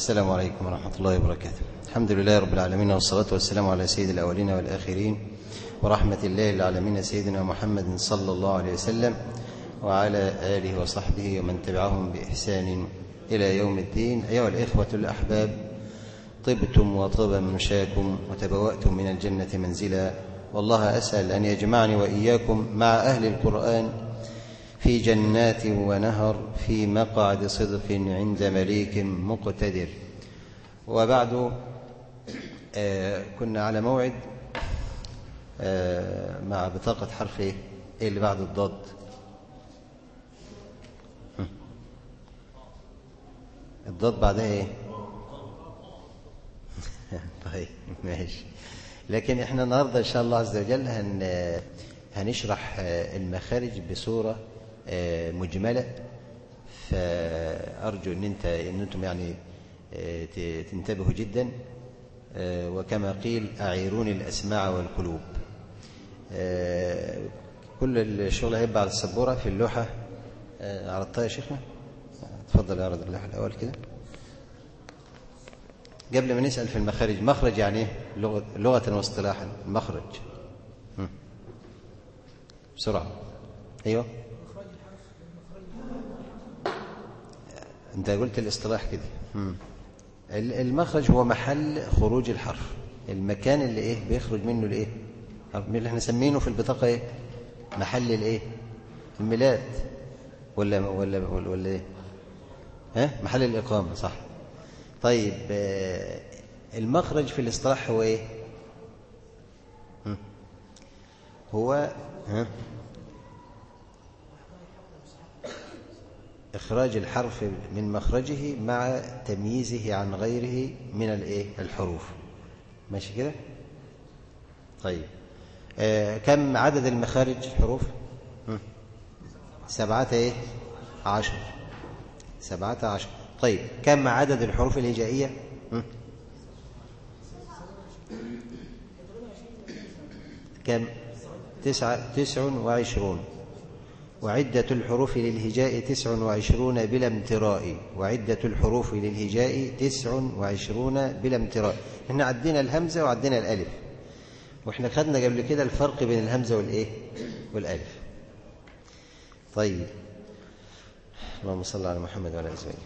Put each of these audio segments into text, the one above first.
السلام عليكم ورحمة الله وبركاته الحمد لله رب العالمين والصلاة والسلام على سيد الأولين والآخرين ورحمة الله للعالمين سيدنا محمد صلى الله عليه وسلم وعلى آله وصحبه ومن تبعهم بإحسان إلى يوم الدين أيها الإخوة الأحباب طبتم وطب مشاكم وتبوأتم من الجنة منزلا والله أسأل أن يجمعني وإياكم مع أهل القرآن في جنات ونهر في مقعد صدق عند مليك مقتدر وبعد آه كنا على موعد آه مع بطاقة حرف ايه ايه اللي بعد الضاد الضاد بعدها ايه طيب ماشي لكن احنا النهارده ان شاء الله عز وجل هن هنشرح المخارج بصوره مجمله فارجو ان انت ان انتم يعني تنتبهوا جدا وكما قيل اعيروني الاسماع والقلوب كل الشغل هيبقى على السبوره في اللوحه عرضتها يا شيخنا اتفضل اعرض اللوحه الاول كده قبل ما نسال في المخارج مخرج يعني ايه لغه لغه واصطلاحا مخرج بسرعه ايوه انت قلت الاصطلاح كده مم. المخرج هو محل خروج الحرف المكان اللي ايه بيخرج منه الايه اللي احنا سمينه في البطاقه ايه محل الايه الميلاد ولا ولا ولا, ولا ايه ها محل الاقامه صح طيب المخرج في الاصطلاح هو ايه هو ها إخراج الحرف من مخرجه مع تمييزه عن غيره من الايه الحروف ماشي كده طيب آه كم عدد المخارج الحروف سبعة ايه عشر سبعة عشر طيب كم عدد الحروف الهجائية كم تسعة تسع وعشرون وعدة الحروف للهجاء تسع وعشرون بلا امتراء وعدة الحروف للهجاء تسع وعشرون بلا امتراء احنا عدينا الهمزة وعدينا الألف واحنا خدنا قبل كده الفرق بين الهمزة والإيه والألف طيب اللهم صل على محمد وعلى آله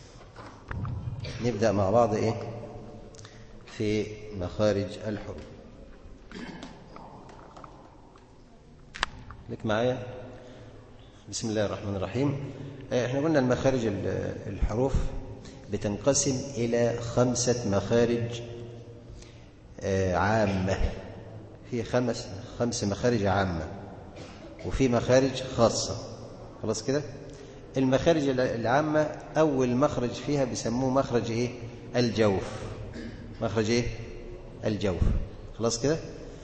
نبدأ مع بعض إيه في مخارج الحروف لك معايا بسم الله الرحمن الرحيم احنا قلنا المخارج الحروف بتنقسم إلى خمسة مخارج عامة في خمس خمس مخارج عامة وفي مخارج خاصة خلاص كده المخارج العامة أول مخرج فيها بيسموه مخرج إيه الجوف مخرج إيه الجوف خلاص كده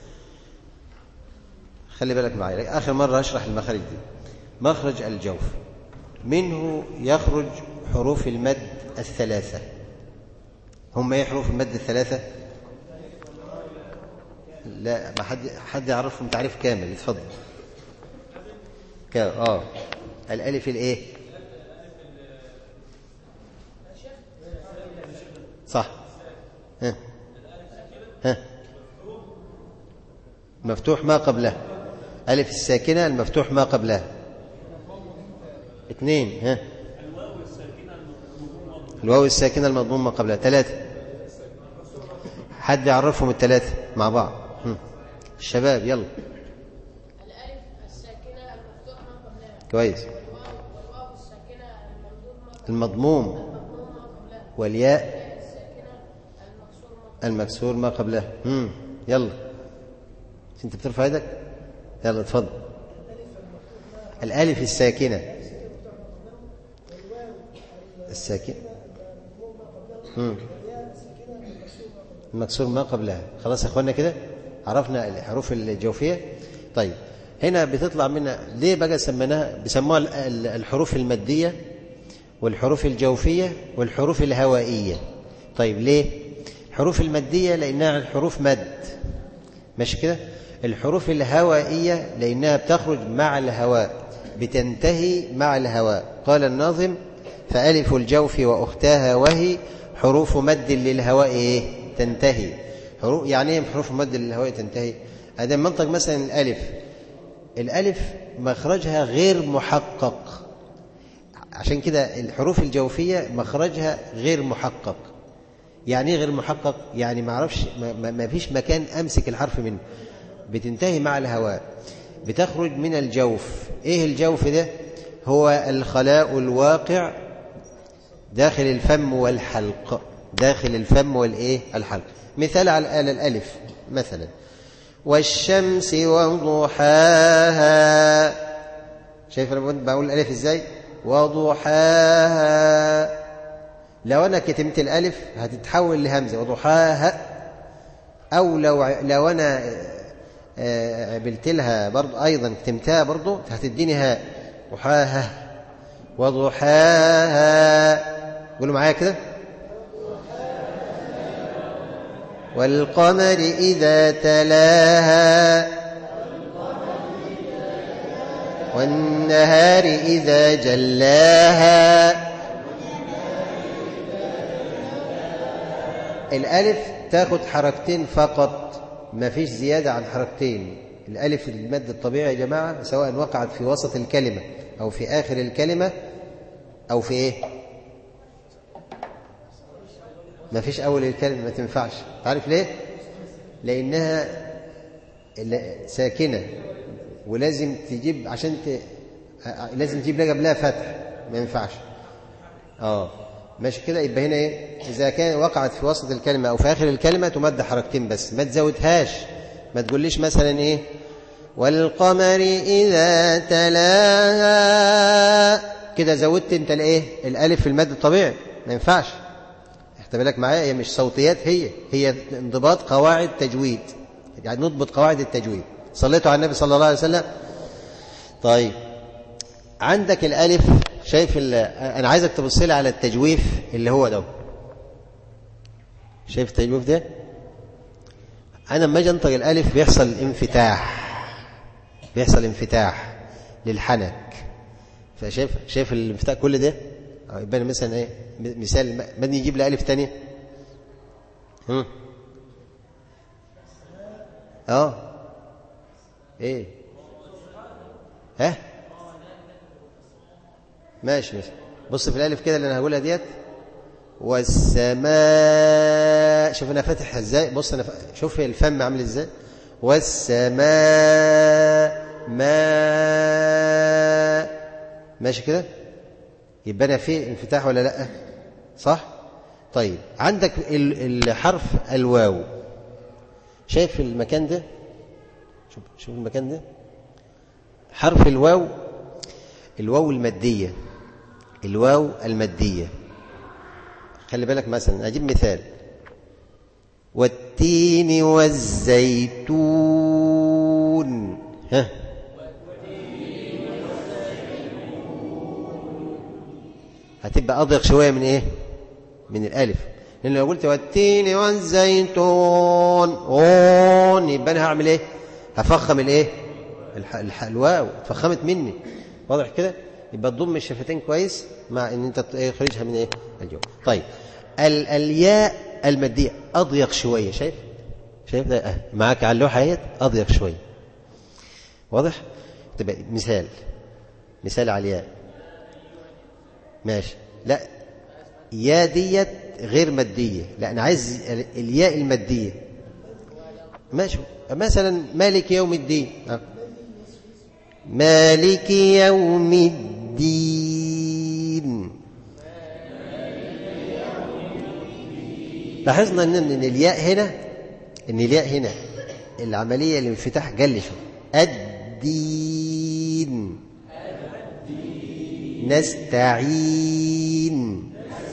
خلي بالك معايا آخر مرة أشرح المخارج دي مخرج الجوف منه يخرج حروف المد الثلاثة هم ايه حروف المد الثلاثة لا ما حد حد يعرفهم تعريف كامل اتفضل كام اه الالف الايه صح ها ها مفتوح ما قبله ألف الساكنة المفتوح ما قبلها اثنين ها الواو الساكنة المضموم ما قبلها ثلاثة حد يعرفهم الثلاثة مع بعض هم. الشباب يلا الألف الساكنة المفتوح ما قبلها كويس والواو الساكنة الممدود ما المضموم المضموم ما قبلها والياء الساكنة المكسور ما المكسور ما قبلها هم. يلا انت بترفع يدك يلا اتفضل الالف الساكنه الساكن مم. المكسور ما قبلها خلاص يا اخوانا كده عرفنا الحروف الجوفيه طيب هنا بتطلع منها ليه بقى سميناها بيسموها ال- ال- الحروف الماديه والحروف الجوفيه والحروف الهوائيه طيب ليه الحروف الماديه لانها حروف مد ماشي كده الحروف الهوائيه لانها بتخرج مع الهواء بتنتهي مع الهواء قال الناظم فألف الجوف وأختاها وهي حروف مد للهواء إيه؟ تنتهي حروف يعني إيه حروف مد للهواء تنتهي هذا منطق مثلا الألف الألف مخرجها غير محقق عشان كده الحروف الجوفية مخرجها غير محقق يعني ايه غير محقق يعني ما اعرفش ما, ما فيش مكان امسك الحرف منه بتنتهي مع الهواء بتخرج من الجوف ايه الجوف ده هو الخلاء الواقع داخل الفم والحلق داخل الفم والايه الحلق مثال على الآلة الألف مثلا والشمس وضحاها شايف انا بقول الألف ازاي وضحاها لو أنا كتمت الألف هتتحول لهمزة وضحاها أو لو لو أنا قبلت لها برضه أيضا كتمتها برضه هتديني هاء ضحاها وضحاها قولوا معايا كده والقمر إذا تلاها والنهار إذا جلاها الألف تاخد حركتين فقط ما فيش زيادة عن حركتين الألف المد الطبيعي يا جماعة سواء وقعت في وسط الكلمة أو في آخر الكلمة أو في إيه ما فيش أول الكلمة ما تنفعش تعرف ليه لأنها ساكنة ولازم تجيب عشان ت... لازم تجيب لها قبلها فتح ما ينفعش اه ماشي كده يبقى هنا ايه اذا كان وقعت في وسط الكلمه او في اخر الكلمه تمد حركتين بس ما تزودهاش ما تقوليش مثلا ايه والقمر اذا تلاها كده زودت انت الايه الالف في المد الطبيعي ما ينفعش احتى بالك معايا هي مش صوتيات هي هي انضباط قواعد تجويد يعني نضبط قواعد التجويد صليتوا على النبي صلى الله عليه وسلم طيب عندك الالف شايف انا عايزك تبص لي على التجويف اللي هو ده شايف التجويف ده انا لما اجي انطق الالف بيحصل انفتاح بيحصل انفتاح للحنك فشايف شايف الانفتاح كل ده يبقى مثلا ايه مثال من يجيب لي الف ثانيه هم اه ايه ها ماشي ماشي بص في الالف كده اللي انا هقولها ديت والسماء شوف انا فاتح ازاي بص انا ف... شوف الفم عامل ازاي والسماء ما ماشي كده يبقى انا في انفتاح ولا لا صح طيب عندك الحرف الواو شايف المكان ده شوف شوف المكان ده حرف الواو الواو الماديه الواو المادية خلي بالك مثلا أجيب مثال والتين والزيتون ها هتبقى أضيق شوية من إيه من الألف لأن لو قلت والتين والزيتون اون يبقى أنا هعمل إيه هفخم الإيه الواو فخمت مني واضح كده يبقى تضم الشفتين كويس مع ان انت تخرجها من ايه الجو طيب ال الياء الماديه اضيق شويه شايف شايف ده اه معاك على اللوحه اهيت اضيق شويه واضح تبقى مثال مثال على الياء ماشي لا يا ديت غير ماديه لا انا عايز الياء الماديه ماشي مثلا مالك يوم الدين اه. مالك يوم الدين لاحظنا ان ان الياء هنا ان الياء هنا العمليه الانفتاح قل شويه الدين نستعين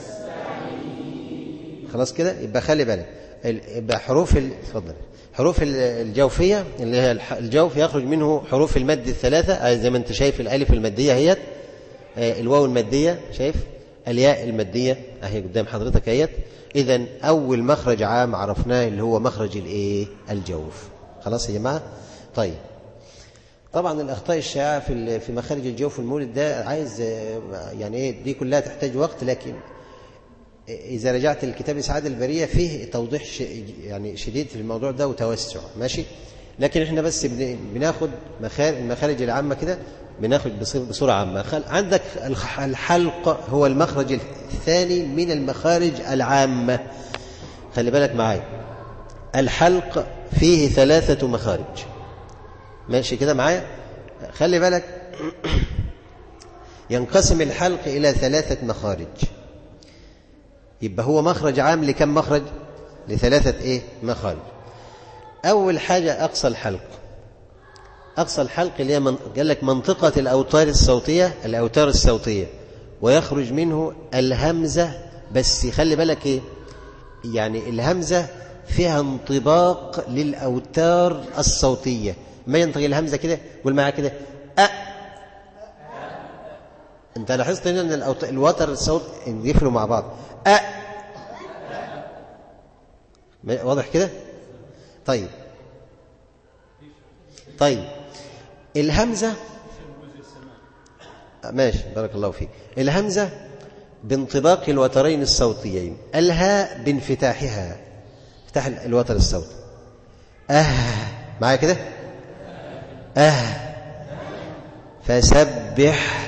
خلاص كده يبقى خلي بالك يبقى حروف اتفضل حروف الجوفية اللي هي الجوف يخرج منه حروف المد الثلاثة زي ما انت شايف الألف المادية هي الواو المادية شايف الياء المادية اهي قدام حضرتك اهيت إذا أول مخرج عام عرفناه اللي هو مخرج الايه الجوف خلاص يا جماعة طيب طبعا الأخطاء الشائعة في في مخارج الجوف والمولد ده عايز يعني ايه دي كلها تحتاج وقت لكن إذا رجعت لكتاب إسعاد البرية فيه توضيح ش... يعني شديد في الموضوع ده وتوسع ماشي لكن احنا بس بن... بناخد مخارج المخارج العامة كده بناخد بصورة, بصورة عامة خل... عندك الح- الحلق هو المخرج الثاني من المخارج العامة خلي بالك معايا الحلق فيه ثلاثة مخارج ماشي كده معايا خلي بالك ينقسم الحلق إلى ثلاثة مخارج يبقى هو مخرج عام لكم مخرج لثلاثة إيه مخارج أول حاجة أقصى الحلق أقصى الحلق اللي هي من... قال لك منطقة الأوتار الصوتية الأوتار الصوتية ويخرج منه الهمزة بس خلي بالك إيه يعني الهمزة فيها انطباق للأوتار الصوتية ما ينطق الهمزة كده قول معايا كده أ انت لاحظت هنا ان الأوت... الوتر الصوت يفروا مع بعض أ ما- واضح كده طيب طيب الهمزة ماشي بارك الله فيك الهمزة بانطباق الوترين الصوتيين الهاء بانفتاحها افتح الوتر الصوتي اه معايا كده اه فسبح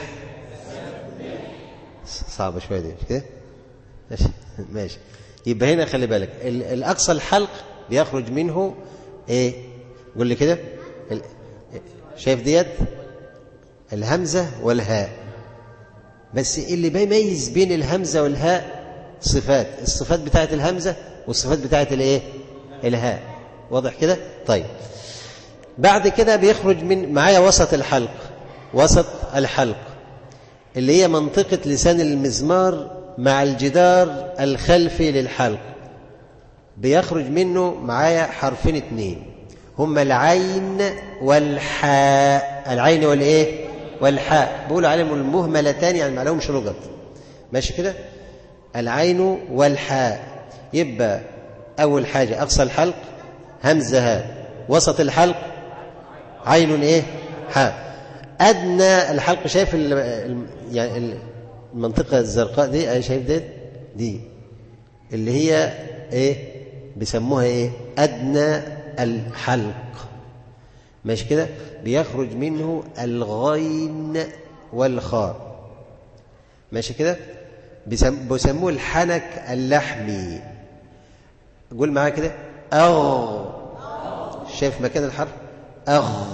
صعبة شوية دي مش كده ماشي ماشي يبقى هنا خلي بالك ال- الأقصى الحلق بيخرج منه ايه قول لي كده ال- شايف ديت الهمزة والهاء بس اللي بيميز بين الهمزة والهاء صفات الصفات بتاعت الهمزة والصفات بتاعت الايه الهاء واضح كده طيب بعد كده بيخرج من معايا وسط الحلق وسط الحلق اللي هي منطقة لسان المزمار مع الجدار الخلفي للحلق بيخرج منه معايا حرفين اتنين هما العين والحاء العين والايه والحاء بيقولوا عليهم المهملتان يعني ما لهمش لغط ماشي كده العين والحاء يبقى اول حاجه اقصى الحلق همزه هاء وسط الحلق عين ايه حاء ادنى الحلق شايف ال ال يعني المنطقه الزرقاء دي اي شايف دي دي اللي هي ايه بيسموها ايه ادنى الحلق ماشي كده بيخرج منه الغين والخاء ماشي كده بيسم- بيسموه الحنك اللحمي قول معايا كده أغ شايف مكان الحرف أغ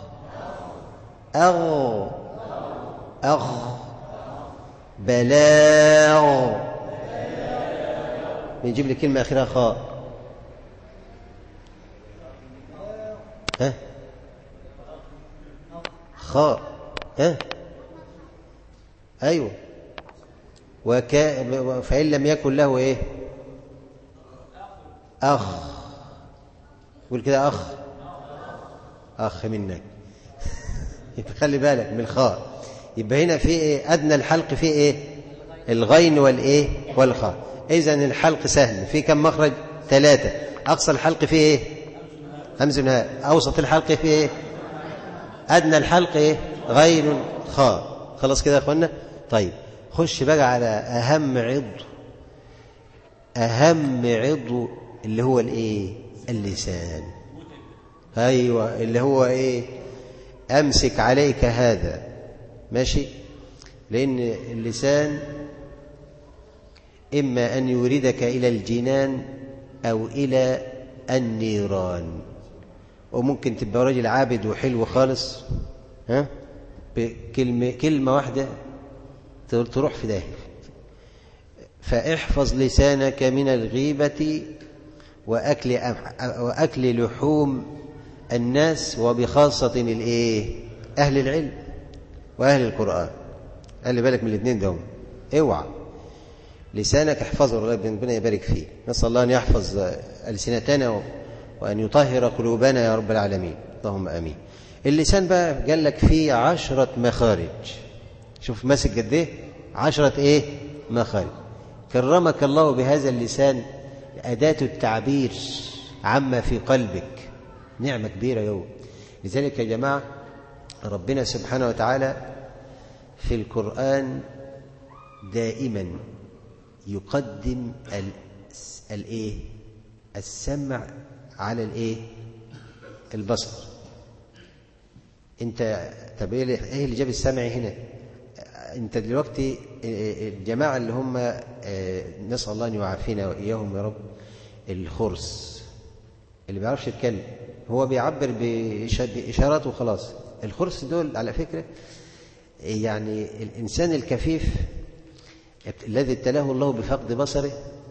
أغ أغ بلاغ بنجيب لي كلمة آخرها خاء ها خاء ها أيوه وكا فإن لم يكن له إيه أخ قول كده أخ أخ منك يبقى خلي بالك من الخاء يبقى هنا في إيه أدنى الحلق في إيه الغين والإيه والخاء إذا الحلق سهل في كم مخرج ثلاثة أقصى الحلق في إيه همز هاء أوسط الحلق في إيه أدنى الحلق إيه غين خاء خلاص كده يا أخوانا طيب خش بقى على أهم عضو أهم عضو اللي هو الإيه اللسان أيوة اللي هو إيه أمسك عليك هذا ماشي لأن اللسان إما أن يوردك إلى الجنان أو إلى النيران وممكن تبقى راجل عابد وحلو خالص ها بكلمة كلمة واحدة تروح في داهية فاحفظ لسانك من الغيبة وأكل, وأكل لحوم الناس وبخاصة الإيه؟ أهل العلم وأهل القرآن قال لي بالك من الاثنين دول اوعى لسانك احفظه ربنا يبارك فيه نسأل الله أن يحفظ ألسنتنا وأن يطهر قلوبنا يا رب العالمين اللهم آمين اللسان بقى قال لك فيه عشرة مخارج شوف ماسك قد ايه عشرة ايه مخارج كرمك الله بهذا اللسان أداة التعبير عما في قلبك نعمة كبيرة يوم لذلك يا جماعة ربنا سبحانه وتعالى في القرآن دائما يقدم ال- الايه السمع على الايه البصر انت طب ايه اللي- إيه اللي جاب السمع هنا انت دلوقتي الجماعه اللي هم آه، نسال الله ان يعافينا واياهم يا رب الخرس اللي ما بيعرفش يتكلم هو بيعبر بإش- باشارات وخلاص الخرس دول على فكره يعني الانسان الكفيف الذي ابتلاه الله بفقد بصره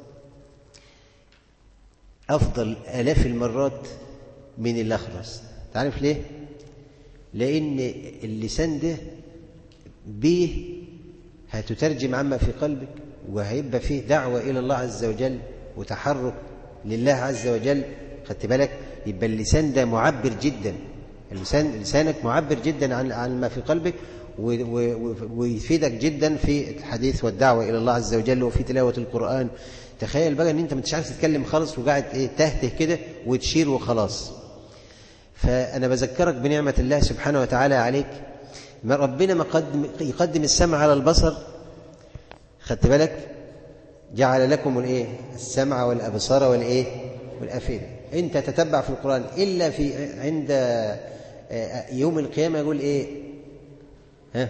افضل الاف المرات من الاخرس تعرف ليه لان اللسان ده به هتترجم عما في قلبك وهيبقى فيه دعوة إلى الله عز وجل وتحرك لله عز وجل خدت بالك يبقى اللسان ده معبر جدا اللسان لسانك معبر جدا عن عن ما في قلبك و- و- و- ويفيدك جدا في الحديث والدعوة إلى الله عز وجل وفي تلاوة القرآن تخيل بقى ان انت مش عارف تتكلم خالص وقاعد ايه تهته كده وتشير وخلاص فأنا بذكرك بنعمة الله سبحانه وتعالى عليك ما ربنا ما قدم يقدم السمع على البصر خدت بالك جعل لكم الايه السمع والابصار والايه والافئده انت تتبع في القران الا في عند آه، يوم القيامه يقول ايه ها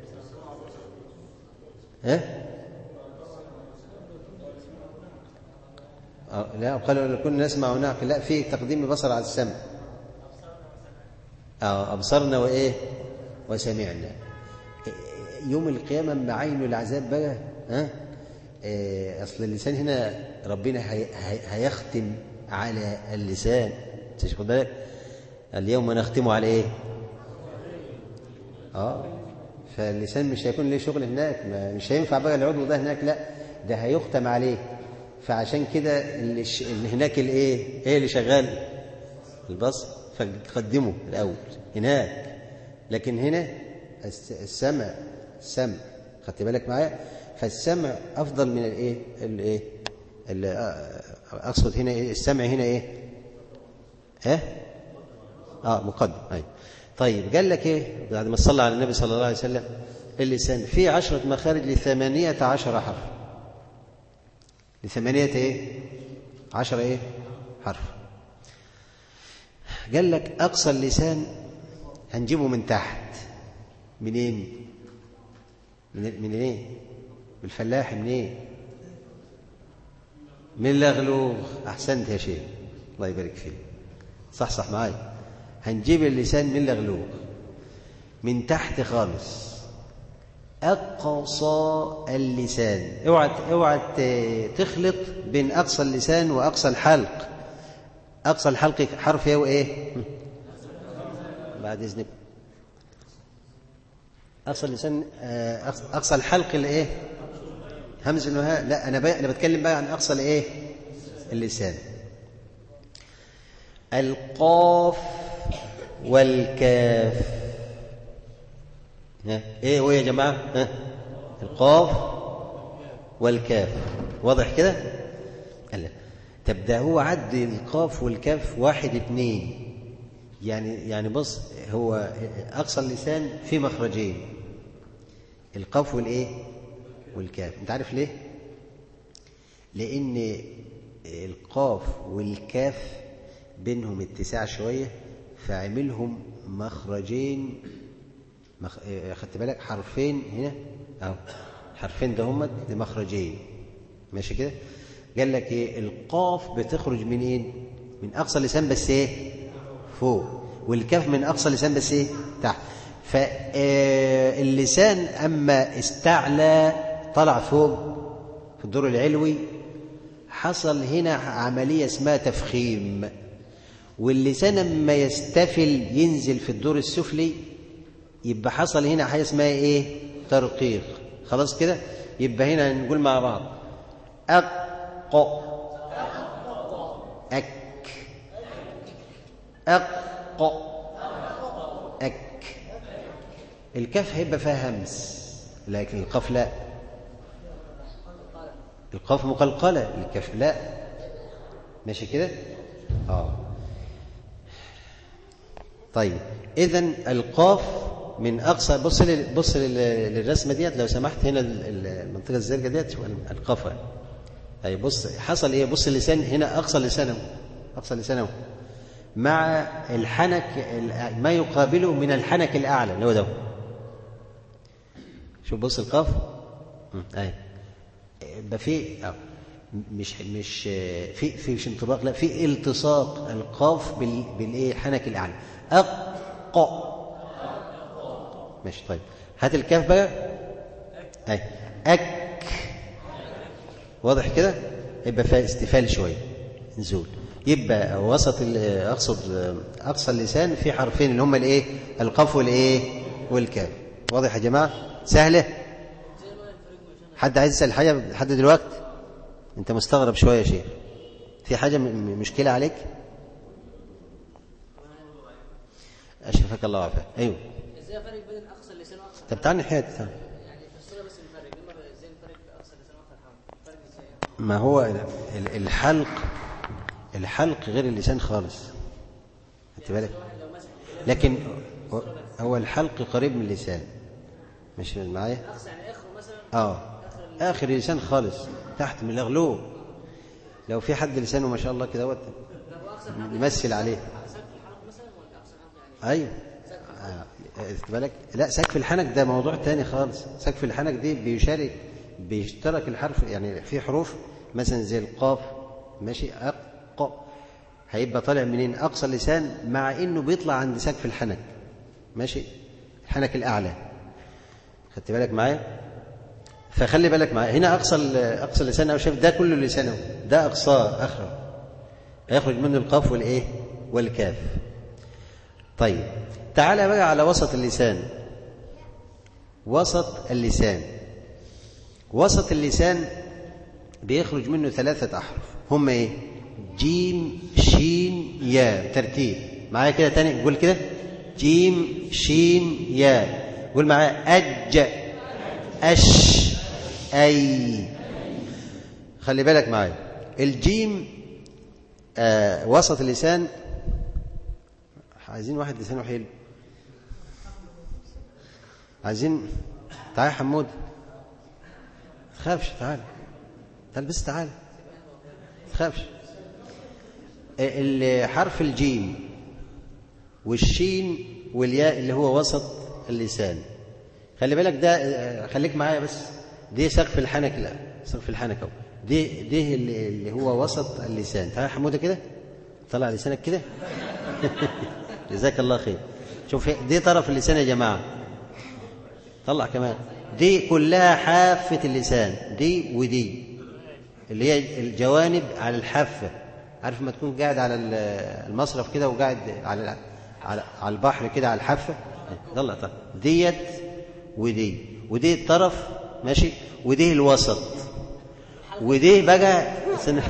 ها آه، لا قالوا لو كنا نسمع ونعقل لا في تقديم البصر على السمع آه، أبصرنا وإيه وسمعنا يوم القيامة مع عين العذاب بقى ها إيه، أصل اللسان هنا ربنا هي هي هيختم على اللسان تاخد بالك اليوم نختم على إيه آه فاللسان مش هيكون ليه شغل هناك ما مش هينفع بقى العضو ده هناك لا ده هيختم عليه فعشان كده اللي, ش... اللي هناك الايه ايه اللي شغال البصر فقدمه الأول هناك لكن هنا الس- السمع السمع خدت بالك معايا فالسمع أفضل من الإيه الإيه ال- آه، أقصد هنا إيه السمع هنا إيه ها آه مقدم أيوة طيب قال لك إيه بعد ما صلى على النبي صلى الله عليه وسلم اللسان في عشرة مخارج لثمانية عشر حرف لثمانية إيه عشرة إيه حرف قال لك أقصى اللسان هنجيبه من تحت منين من من ايه من الفلاح منين من اللغلوغ أحسنت يا شيخ الله يبارك فيك صح صح معايا هنجيب اللسان من اللغلوغ من تحت خالص أقصى اللسان اوعى اوعى ت- تخلط بين أقصى اللسان وأقصى الحلق أقصى الحلق حرف ايه وإيه بعد إذنك أقصى اللسان آه، أقصى- أقصى الحلق الإيه همز النهاء لا أنا, بي... أنا بتكلم بقى عن أقصى الإيه اللسان القاف والكاف ها ايه هو يا جماعه ها القاف والكاف واضح كده قال لا. طب ده هو عد القاف والكاف واحد اتنين يعني يعني بص هو اقصى اللسان في مخرجين القاف والايه والكاف انت عارف ليه لان القاف والكاف بينهم اتساع شويه فعملهم مخرجين مخ... آه، خدت بالك حرفين هنا اهو حرفين ده هم مخرجين ماشي كده قال لك ايه القاف بتخرج منين من اقصى اللسان بس ايه فوق والكاف من اقصى اللسان بس ايه تحت فاللسان اما استعلى طلع فوق في الدور العلوي حصل هنا عمليه اسمها تفخيم واللسان اما يستفل ينزل في الدور السفلي يبقى حصل هنا حاجه اسمها ايه ترقيق خلاص كده يبقى هنا نقول مع بعض أق أك أق أك الكاف هيبقى فيها همس لكن القاف لا القاف مقلقلة الكاف لا ماشي كده اه طيب اذا القاف من اقصى بص لل... بص لل... للرسمه ديت لو سمحت هنا ال- ال- المنطقه الزرقاء ديت شوف القفا اي بص حصل ايه بص اللسان هنا اقصى لسانه اقصى لسانه مع الحنك ال- ما يقابله من الحنك الاعلى اللي هو ده شوف بص القاف مم، اي يبقى في آه، مش مش آه، في في مش انطباق لا في التصاق القاف بال بالايه الحنك الاعلى اق ماشي طيب هات الكاف بقى اي اك واضح كده يبقى فيها استفال شويه نزول يبقى وسط ال- اقصد اقصى اللسان في حرفين اللي هم الايه القاف والايه والكاف واضح يا جماعه سهله حد عايز يسال حاجه لحد دلوقتي انت مستغرب شويه يا شيخ في حاجه م- م- مشكله عليك اشفاك الله وعافاك ايوه ازاي افرق بين اقصى اللسان واقصى طب تعال ناحيه تعال. يعني فسرها بس الفرق بين ازاي نفرق بين اقصى اللسان واقصى الحلق فرق ازاي ما هو ال- ال- الحلق الحلق غير اللسان خالص خدت بالك لكن هو- هو الحلق قريب من اللسان مش معايا اقصى يعني اخر مثلا اه اخر اللسان خالص تحت من الاغلوب لو في حد لسانه ما شاء الله كده دوت يمثل عليه سقف الحلق مثلا ولا اقصى الحلق يعني ايوه آه، خدت بالك لا سقف الحنك ده موضوع تاني خالص سقف الحنك دي بيشارك بيشترك الحرف يعني في حروف مثلا زي القاف ماشي أق هيبقى طالع منين أقصى اللسان مع إنه بيطلع عند سقف الحنك ماشي الحنك الأعلى خدت بالك معايا فخلي بالك معايا هنا أقصى ال- أقصى اللسان أو شايف ده كله لسانه ده أقصاه آخره هيخرج منه القاف والإيه والكاف طيب تعالى بقى على وسط اللسان وسط اللسان وسط اللسان بيخرج منه ثلاثة أحرف هم إيه جيم شين يا ترتيب معايا كده تاني قول كده جيم شين يا قول معايا أج أش أي خلي بالك معايا الجيم آه وسط اللسان عايزين واحد لسانه حلو عايزين تعال يا حمود ما تخافش تعال تعال بس تعال ما تخافش ال- حرف الجيم والشين والياء اللي هو وسط اللسان خلي بالك ده آه، خليك معايا بس دي سقف الحنك لا سقف الحنك اهو دي دي اللي اللي هو وسط اللسان تعال يا حموده كده طلع لسانك كده جزاك الله خير شوف دي طرف اللسان يا جماعه طلع كمان دي كلها حافة اللسان دي ودي اللي هي الجوانب على الحافة عارف ما تكون قاعد على ال- المصرف كده وقاعد على على على البحر كده على الحافة طلع طلع ديت ودي ودي الطرف ماشي ودي الوسط ودي بقى سنة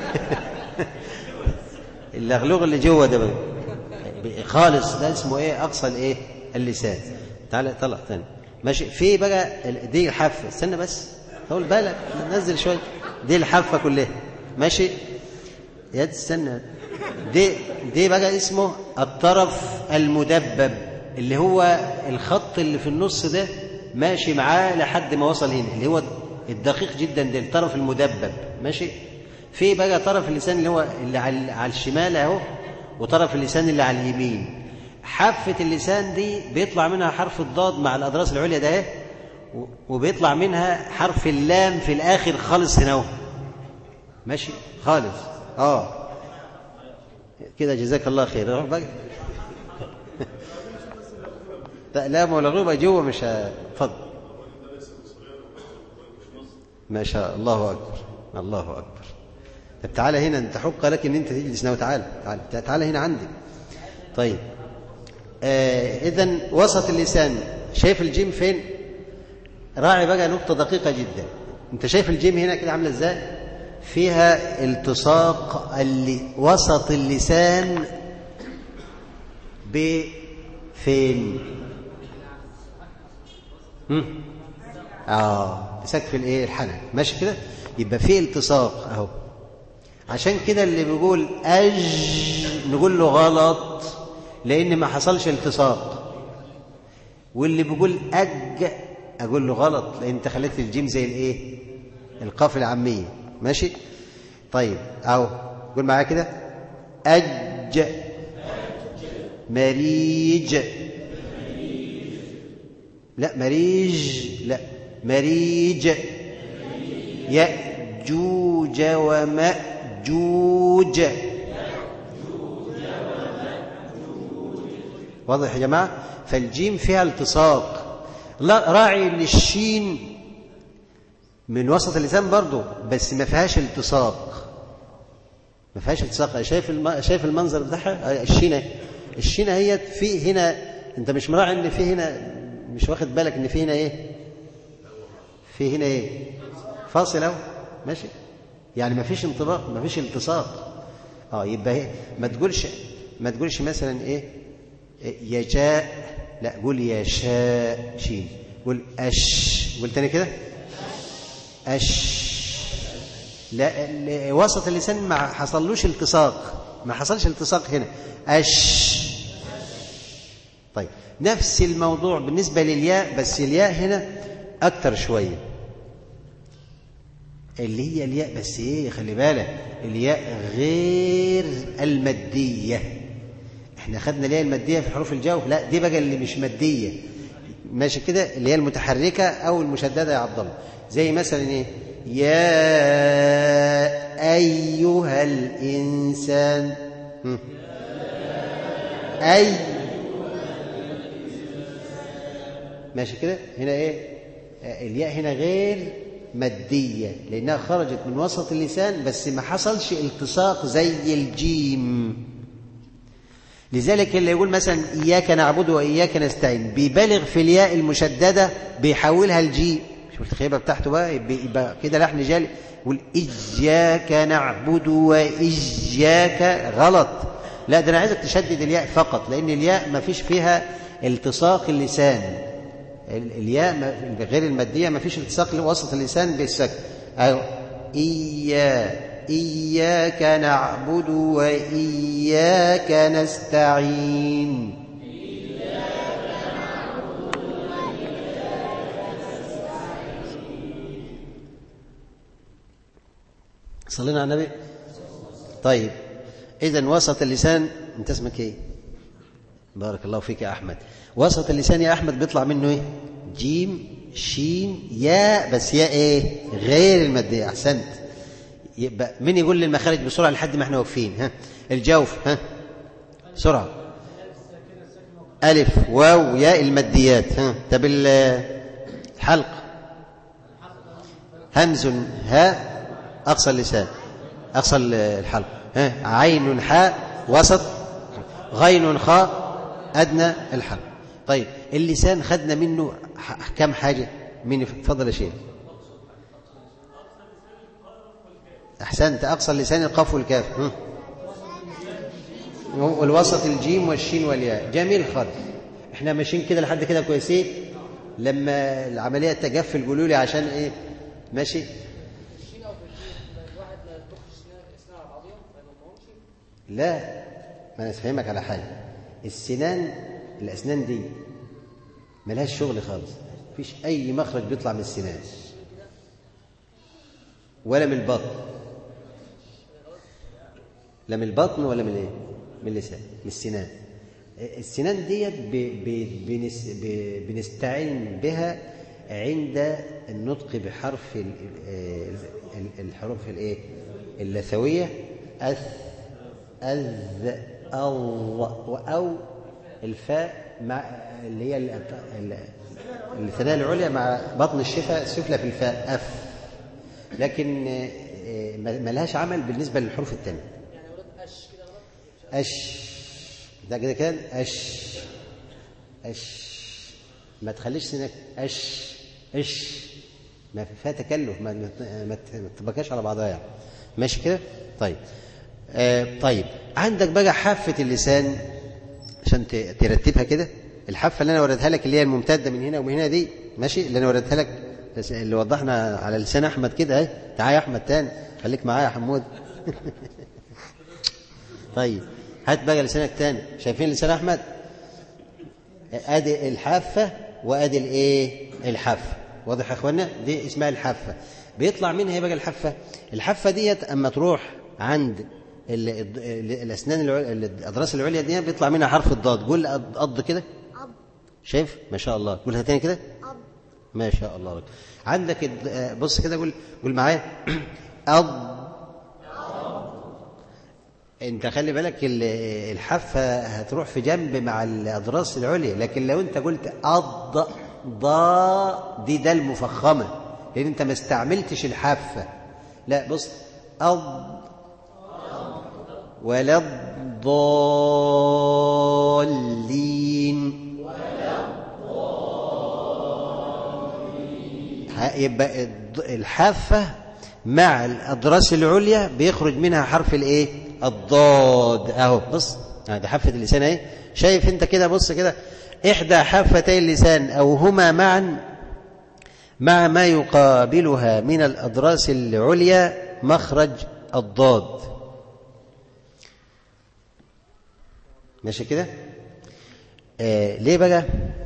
اللغلوغ اللي جوه ده بقى خالص ده اسمه ايه اقصى الايه اللسان تعالى طلع تاني ماشي في بقى ال- دي الحافه استنى بس طول بالك نزل شويه دي الحافه كلها ماشي يا تستنى دي دي بقى اسمه الطرف المدبب اللي هو الخط اللي في النص ده ماشي معاه لحد ما وصل هنا اللي هو الدقيق جدا ده الطرف المدبب ماشي في بقى طرف اللسان اللي هو اللي على على الشمال اهو وطرف اللسان اللي على اليمين حافة اللسان دي بيطلع منها حرف الضاد مع الأضراس العليا ده اهي و- وبيطلع منها حرف اللام في الآخر خالص هنا اهو ماشي خالص اه كده جزاك الله خير روح بقى لا لا ما الغربة جوه مش ه- اتفضل ما شاء الله أكبر الله أكبر طب تعالى هنا انت حق لك ان انت تجلس هنا وتعالى تعالى تعالى هنا عندي طيب آه اذا وسط اللسان شايف الجيم فين راعي بقى نقطة دقيقة جدا انت شايف الجيم هنا كده عاملة ازاي فيها التصاق اللي وسط اللسان بفين هم؟ اه سقف الايه الحنك ماشي كده يبقى في التصاق اهو عشان كده اللي بيقول اج نقول له غلط لان ما حصلش التصاق واللي بيقول أج أقول له غلط لأن أنت خليت الجيم زي الإيه القاف العامية ماشي طيب أهو قول معايا كده أج مريج لا مريج لا مريج يأجوج ومأجوج واضح يا جماعة فالجيم فيها التصاق لا راعي ان الشين من وسط اللسان برضو بس ما فيهاش التصاق ما فيهاش التصاق شايف الم... شايف المنظر بتاعها الشينه الشينه هي في هنا انت مش مراعي ان في هنا مش واخد بالك ان في هنا ايه في هنا ايه فاصل اهو ماشي يعني ما فيش انطباق ما فيش التصاق اه يبقى إيه؟ ما تقولش ما تقولش مثلا ايه يجاء لا قول يشاء شين قول أش قول تاني كده أش لا ال- وسط اللسان ما حصلوش التصاق ما حصلش التصاق هنا أش طيب نفس الموضوع بالنسبة للياء بس الياء هنا أكتر شوية اللي هي الياء بس ايه خلي بالك الياء غير الماديه احنا خدنا اللي هي الماديه في حروف الجوف لا دي بقى اللي مش ماديه ماشي كده اللي هي المتحركه او المشدده يا عبد الله زي مثلا ايه يا ايها الانسان هم. اي ماشي كده هنا ايه آه، الياء هنا غير ماديه لانها خرجت من وسط اللسان بس ما حصلش التصاق زي الجيم لذلك اللي يقول مثلا إياك نعبد وإياك نستعين بيبالغ في الياء المشددة بيحولها الجيم شوف الخيبة بتاعته بقى يبقى, يبقى كده لحن جالي يقول إياك نعبد وإياك غلط لا ده أنا عايزك تشدد الياء فقط لأن الياء ما فيش فيها التصاق اللسان ال- الياء ما- غير المادية ما فيش التصاق وسط اللسان بالسكن أيوة إياك إياك نعبد وإياك نستعين صلينا على النبي طيب إذا وسط اللسان أنت اسمك إيه بارك الله فيك يا أحمد وسط اللسان يا أحمد بيطلع منه إيه جيم شين ياء بس ياء إيه غير المادية أحسنت يبقى مين يقول لي المخارج بسرعة لحد ما احنا واقفين ها الجوف ها بسرعة ألف واو ياء الماديات ها طب ال- الحلق همز هاء أقصى اللسان أقصى ال- الحلق ها عين حاء وسط غين خاء أدنى الحلق طيب اللسان خدنا منه ح- كم حاجة مين اتفضل يا شيخ أحسنت أقصى اللسان القاف والكاف هم. والوسط الجيم والشين والياء جميل خالص احنا ماشيين كده لحد كده كويسين لما العملية تجفل قولوا لي عشان ايه ماشي الشين او في الجيم الواحد ما يطبخش اسنان اسنان على بعضهم ما يضمهمش لا ما انا افهمك على حاجه السنان الاسنان دي ملهاش شغل خالص مفيش اي مخرج بيطلع من السنان ولا من البطن لا من البطن ولا من ايه من اللسان من السنان السنان ديت ب- ب- بنس- ب- بنستعين بها عند النطق بحرف ال- ال- ال- الحروف الايه اللثويه اث اذ او او الفاء مع اللي هي ال- ال- الثنايا العليا مع بطن الشفه السفلى في الفاء اف لكن آه، ما ما لهاش عمل بالنسبه للحروف الثانيه يعني ولاد اش كده غلط أش ده كده كان أش أش ما تخليش سنك أش إش ما فيها تكلف ما ما ما ما تبكاش على بعضها يعني ماشي كده طيب آه طيب عندك بقى حافة اللسان عشان ت- ترتبها كده الحافة اللي أنا وريتها لك اللي هي الممتدة من هنا ومن هنا دي ماشي اللي أنا وريتها لك بس اللي وضحنا على لسان أحمد كده أهي تعالى يا أحمد تاني خليك معايا يا حمود طيب هات بقى لسانك تاني شايفين لسان احمد ادي الحافه وادي الايه الحافه واضح يا اخوانا دي اسمها الحافه بيطلع منها ايه بقى الحافه الحافه ديت اما تروح عند ال- ال- ال- الاسنان العل- الاضراس العليا دي بيطلع منها حرف الضاد قول قض قض كده أب شايف ما شاء الله قولها تاني كده أب ما شاء الله لك عندك الد- آه، بص كده قول قول معايا أض انت خلي بالك ال- الحافه هتروح في جنب مع الاضراس العليا لكن لو انت قلت أض ضا دي ده المفخمه لان انت ما استعملتش الحافه لا بص أض ولا الضالين ه- يبقى الض- الحافة مع الأضراس العليا بيخرج منها حرف الإيه؟ الضاد أهو بص آه، ده حافة اللسان أهي شايف أنت كده بص كده إحدى حافتي اللسان أو هما معا مع ما يقابلها من الأضراس العليا مخرج الضاد ماشي كده آه ليه بقى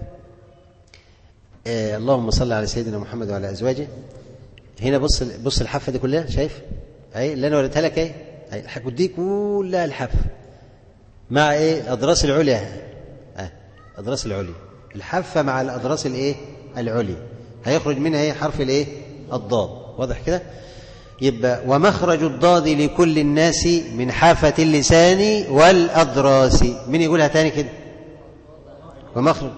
آه اللهم صل على سيدنا محمد وعلى ازواجه هنا بص بص الحافه دي كلها شايف اهي اللي انا وريتها لك اهي اهي الحاجه دي كلها الحافه مع ايه الاضراس العليا اه الاضراس العليا الحافه مع الاضراس الايه العليا هيخرج منها ايه حرف الايه الضاد واضح كده يبقى ومخرج الضاد لكل الناس من حافة اللسان والأضراس مين يقولها تاني كده ومخرج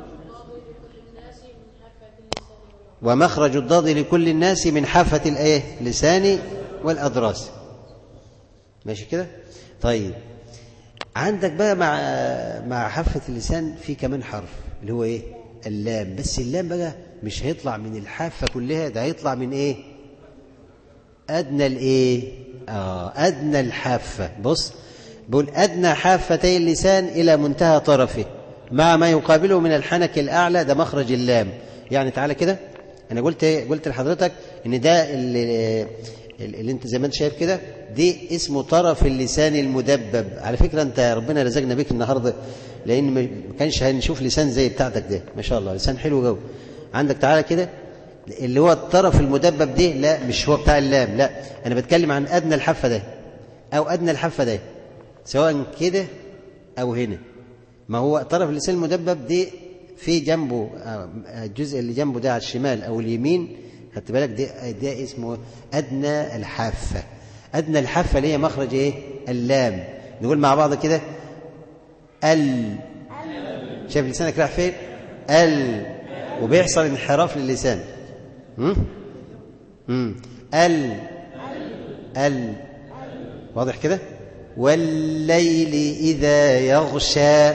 ومخرج الضاد لكل الناس من حافة الايه اللسان والأضراس ماشي كده طيب عندك بقى مع مع حافة اللسان في كمان حرف اللي هو ايه اللام بس اللام بقى مش هيطلع من الحافة كلها ده هيطلع من ايه أدنى الإيه؟ آه أدنى الحافة بص بقول أدنى حافتي اللسان إلى منتهى طرفه مع ما يقابله من الحنك الأعلى ده مخرج اللام يعني تعالى كده أنا قلت إيه؟ قلت لحضرتك إن ده اللي, اللي أنت زي ما أنت شايف كده دي اسمه طرف اللسان المدبب على فكرة أنت ربنا رزقنا بيك النهاردة لأن ما كانش هنشوف لسان زي بتاعتك ده ما شاء الله لسان حلو جو عندك تعالى كده اللي هو الطرف المدبب ده لا مش هو بتاع اللام لا انا بتكلم عن ادنى الحافه ده او ادنى الحافه ده سواء كده او هنا ما هو طرف اللسان المدبب دي في جنبه آه، الجزء اللي جنبه ده على الشمال او اليمين خدت بالك ده ده اسمه ادنى الحافه ادنى الحافه اللي هي مخرج ايه اللام نقول مع بعض كده ال شايف لسانك راح فين ال وبيحصل انحراف للسان هم؟ هم. ال ال واضح كده والليل إذا يغشى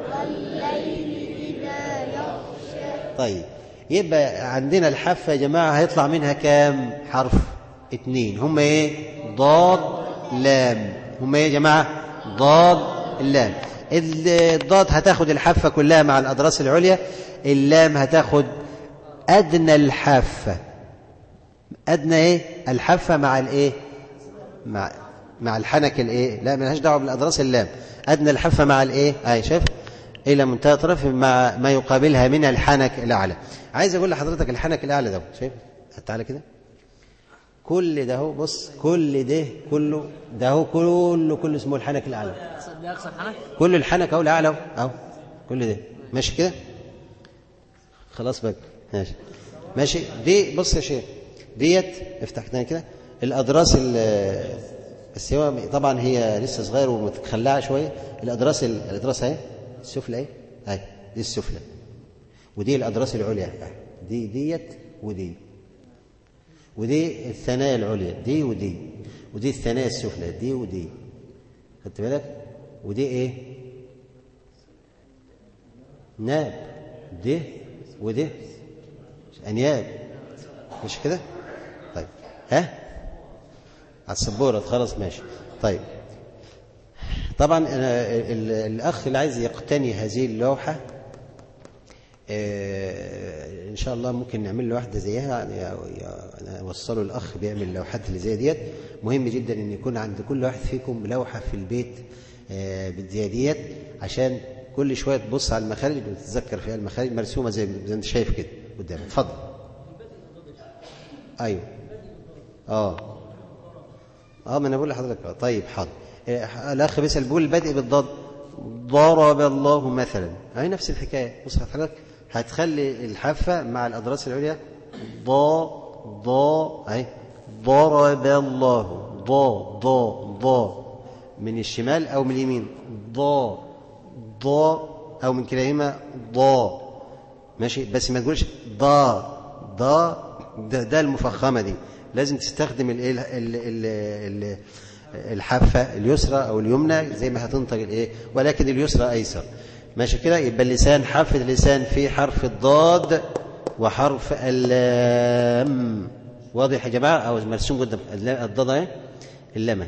طيب يبقى عندنا الحافة يا جماعة هيطلع منها كام حرف اتنين هم ايه ضاد لام هم ايه يا جماعة ضاد لام الضاد هتاخد الحافة كلها مع الأضراس العليا اللام هتاخد أدنى الحافة أدنى إيه الحافة مع الإيه مع مع الحنك الإيه لا ملهاش دعوة بالأضراس اللام أدنى الحافة مع الإيه أي شايف إلى منتهى طرف مع ما يقابلها من الحنك الأعلى عايز أقول لحضرتك الحنك الأعلى ده شايف تعالى كده كل ده هو بص كل ده كله ده هو كله كله اسمه الحنك الأعلى ده اقصى حنك كل الحنك اهو الاعلى اهو اهو كل ده ماشي كده خلاص بقى ماشي ماشي دي بص يا شيخ ديت افتح تاني كده الاضراس ال- بس هو طبعا هي لسه صغير ومتخلعه شويه الاضراس ال- الاضراس اهي السفلى اهي اهي دي السفلى ودي الاضراس العليا أهي. دي ديت ودي ودي الثنايا العليا دي ودي ودي الثنايا السفلى دي ودي خدت بالك ودي ايه ناب ده وده انياب مش كده طيب ها على السبوره خلاص ماشي طيب طبعا أنا ال- الاخ اللي عايز يقتني هذه اللوحه آه، ان شاء الله ممكن نعمل له واحده زيها يعني يا- يا- أنا اوصله الاخ بيعمل اللوحات اللي زي ديت مهم جدا ان يكون عند كل واحد فيكم لوحه في البيت آه، زي ديت عشان كل شويه تبص على المخارج وتتذكر فيها المخارج مرسومه زي زي ما انت شايف كده قدامك اتفضل ايوه اه اه ما انا بقول لحضرتك آه، طيب حاضر إيه، الاخ بيسال بيقول البدء بالضاد ضرب الله مثلا هي نفس الحكايه بص حضرتك هتخلي الحافه مع الاضراس العليا ضا ضا اهي ضرب الله ضا ضا ضا من الشمال او من اليمين ضا ضا او من كلاهما ضا ماشي بس ما تقولش ضا ضا ده, ده المفخمه دي لازم تستخدم الايه ال- ال- ال- ال- الحافه اليسرى او اليمنى زي ما هتنطق الايه ولكن اليسرى ايسر ماشي كده يبقى اللسان حافه اللسان في حرف الضاد وحرف اللام واضح يا جماعه او مرسوم قدام اللا- الضاد اهي اللام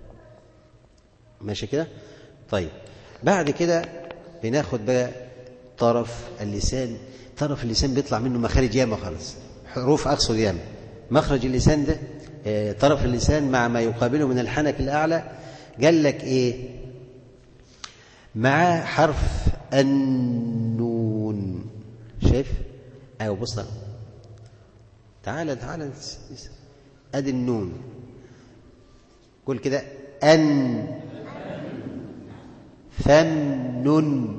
ماشي كده طيب بعد كده بناخد بقى طرف اللسان طرف اللسان بيطلع منه مخارج ياما خالص حروف اقصد ياما مخرج اللسان ده آه، طرف اللسان مع ما يقابله من الحنك الاعلى قال لك ايه مع حرف النون شايف ايوه بص أهو. تعالى تعالى نس- نس- ادي النون قول كده ان فن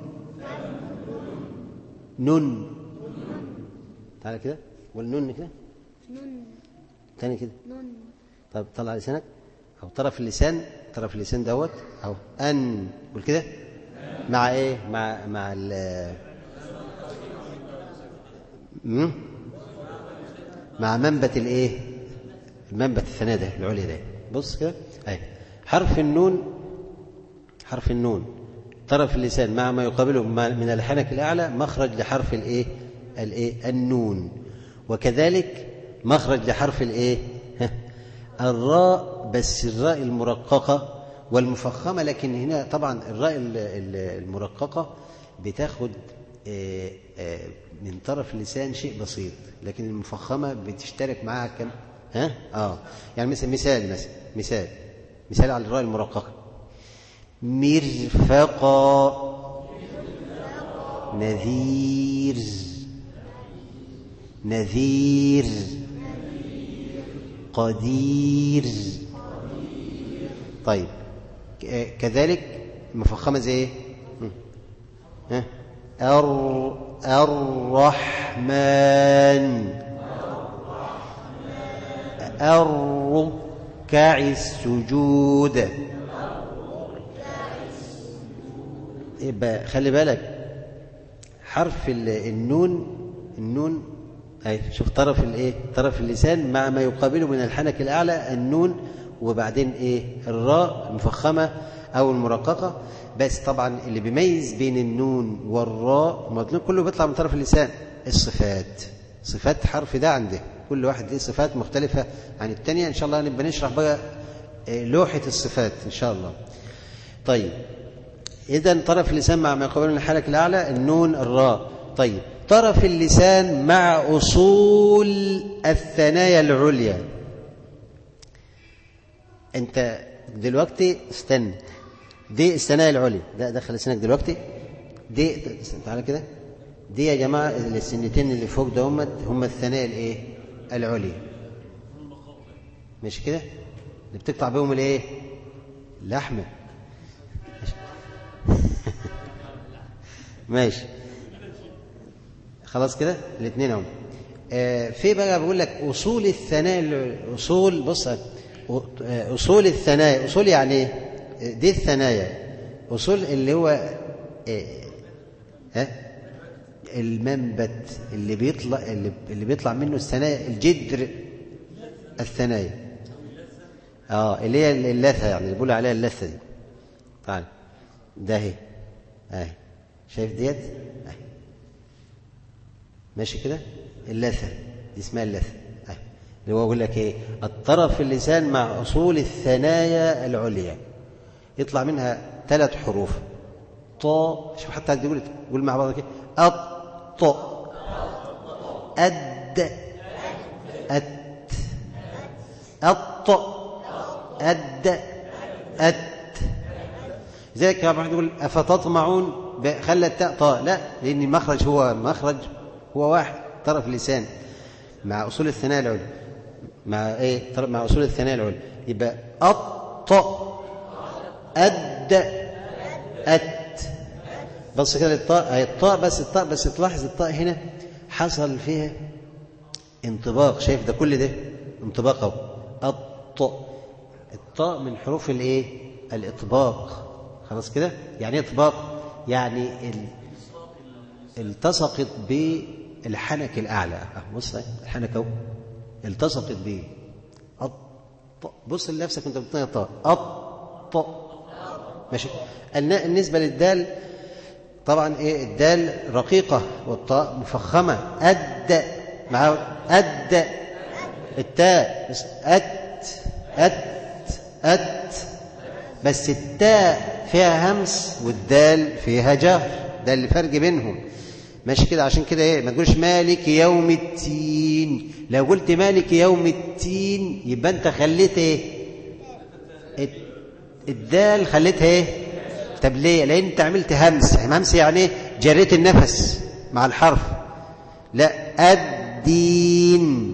نون تعالى كده والنون كده نون تاني كده نون طب طلع لسانك او طرف اللسان طرف اللسان دوت او ان قول كده مع ايه مع مع ال مم؟ مع منبت الايه المنبت الثانيه ده العليا ده بص كده اهي حرف النون حرف النون طرف اللسان مع ما يقابله ما- من الحنك الاعلى مخرج لحرف الايه الايه النون وكذلك مخرج لحرف الايه ها، الراء بس الراء المرققه والمفخمه لكن هنا طبعا الراء ال- ال- المرققه بتاخد آه، آه، من طرف اللسان شيء بسيط لكن المفخمه بتشترك معاها كم ها اه يعني مثلا مثال مثلا مثال مثال على الراء المرققه مرفقا نذير نذير قدير طيب ك- كذلك مفخمة زي ايه هم. ها الر- الرحمن الركع السجود يبقى خلي بالك حرف ال- النون النون اي شوف طرف الايه طرف اللسان مع ما يقابله من الحنك الاعلى النون وبعدين ايه الراء المفخمه او المرققه بس طبعا اللي بيميز بين النون والراء ما الاتنين كله بيطلع من طرف اللسان الصفات صفات حرف ده عنده كل واحد ليه صفات مختلفه عن الثانيه ان شاء الله نبقى نشرح بقى آه، لوحه الصفات ان شاء الله طيب إذا طرف اللسان مع ما يقابله من الحلق الأعلى النون الراء طيب طرف اللسان مع أصول الثنايا العليا أنت دلوقتي استنى دي الثنايا العليا ده دخل لسانك دلوقتي دي تعالى كده دي يا جماعة السنتين اللي فوق ده هم هم الثنايا الإيه العليا مش كده اللي بتقطع بيهم الإيه لحمه ماشي خلاص كده الاثنين اهم آه في بقى بقول لك اصول الثنايا اصول بص آه، اصول الثنايا اصول يعني ايه آه، دي الثنايا اصول اللي هو آه، ها المنبت اللي بيطلع اللي, اللي بيطلع منه الثنايا الجدر الثنايا اه اللي هي اللثه يعني اللي بيقولوا عليها اللثه دي تعال ده اهي اهي شايف ديت اهي ماشي كده اللثه دي اسمها اللثه اهي اللي هو بيقول لك ايه الطرف اللسان مع اصول الثنايا العليا يطلع منها ثلاث حروف طا شوف حتى يقول يقول مع بعض كده الط أد أت الط أد أت لذلك كان واحد يقول أفتطمعون ب- خلى التاء طاء لا لأن المخرج هو مخرج هو واحد طرف اللسان مع أصول الثناء العليا مع إيه طرف مع أصول الثناء العليا يبقى أط أد أت بص كده للطاء هي الطاء بس الطاء بس تلاحظ الطاء هنا حصل فيها انطباق شايف ده كل ده انطباق اهو الط الطاء من حروف الايه الاطباق خلاص كده يعني ايه اطباق يعني ال... التصقت بالحنك الاعلى أهو بص أهي، الحنك اهو التصقت به الط بص لنفسك وانت بتنطق الطاء الط ماشي الن- النسبه للدال طبعا ايه الدال رقيقه والطاء مفخمه اد مع اد التاء بس ات ات ات بس التاء فيها همس والدال فيها جهر ده اللي فرق بينهم ماشي كده عشان كده ايه ما تقولش مالك يوم التين لو قلت مالك يوم التين يبقى انت خليت ايه الت- الدال خليتها ايه طب ليه لان انت عملت همس همس يعني ايه جريت النفس مع الحرف لا الدين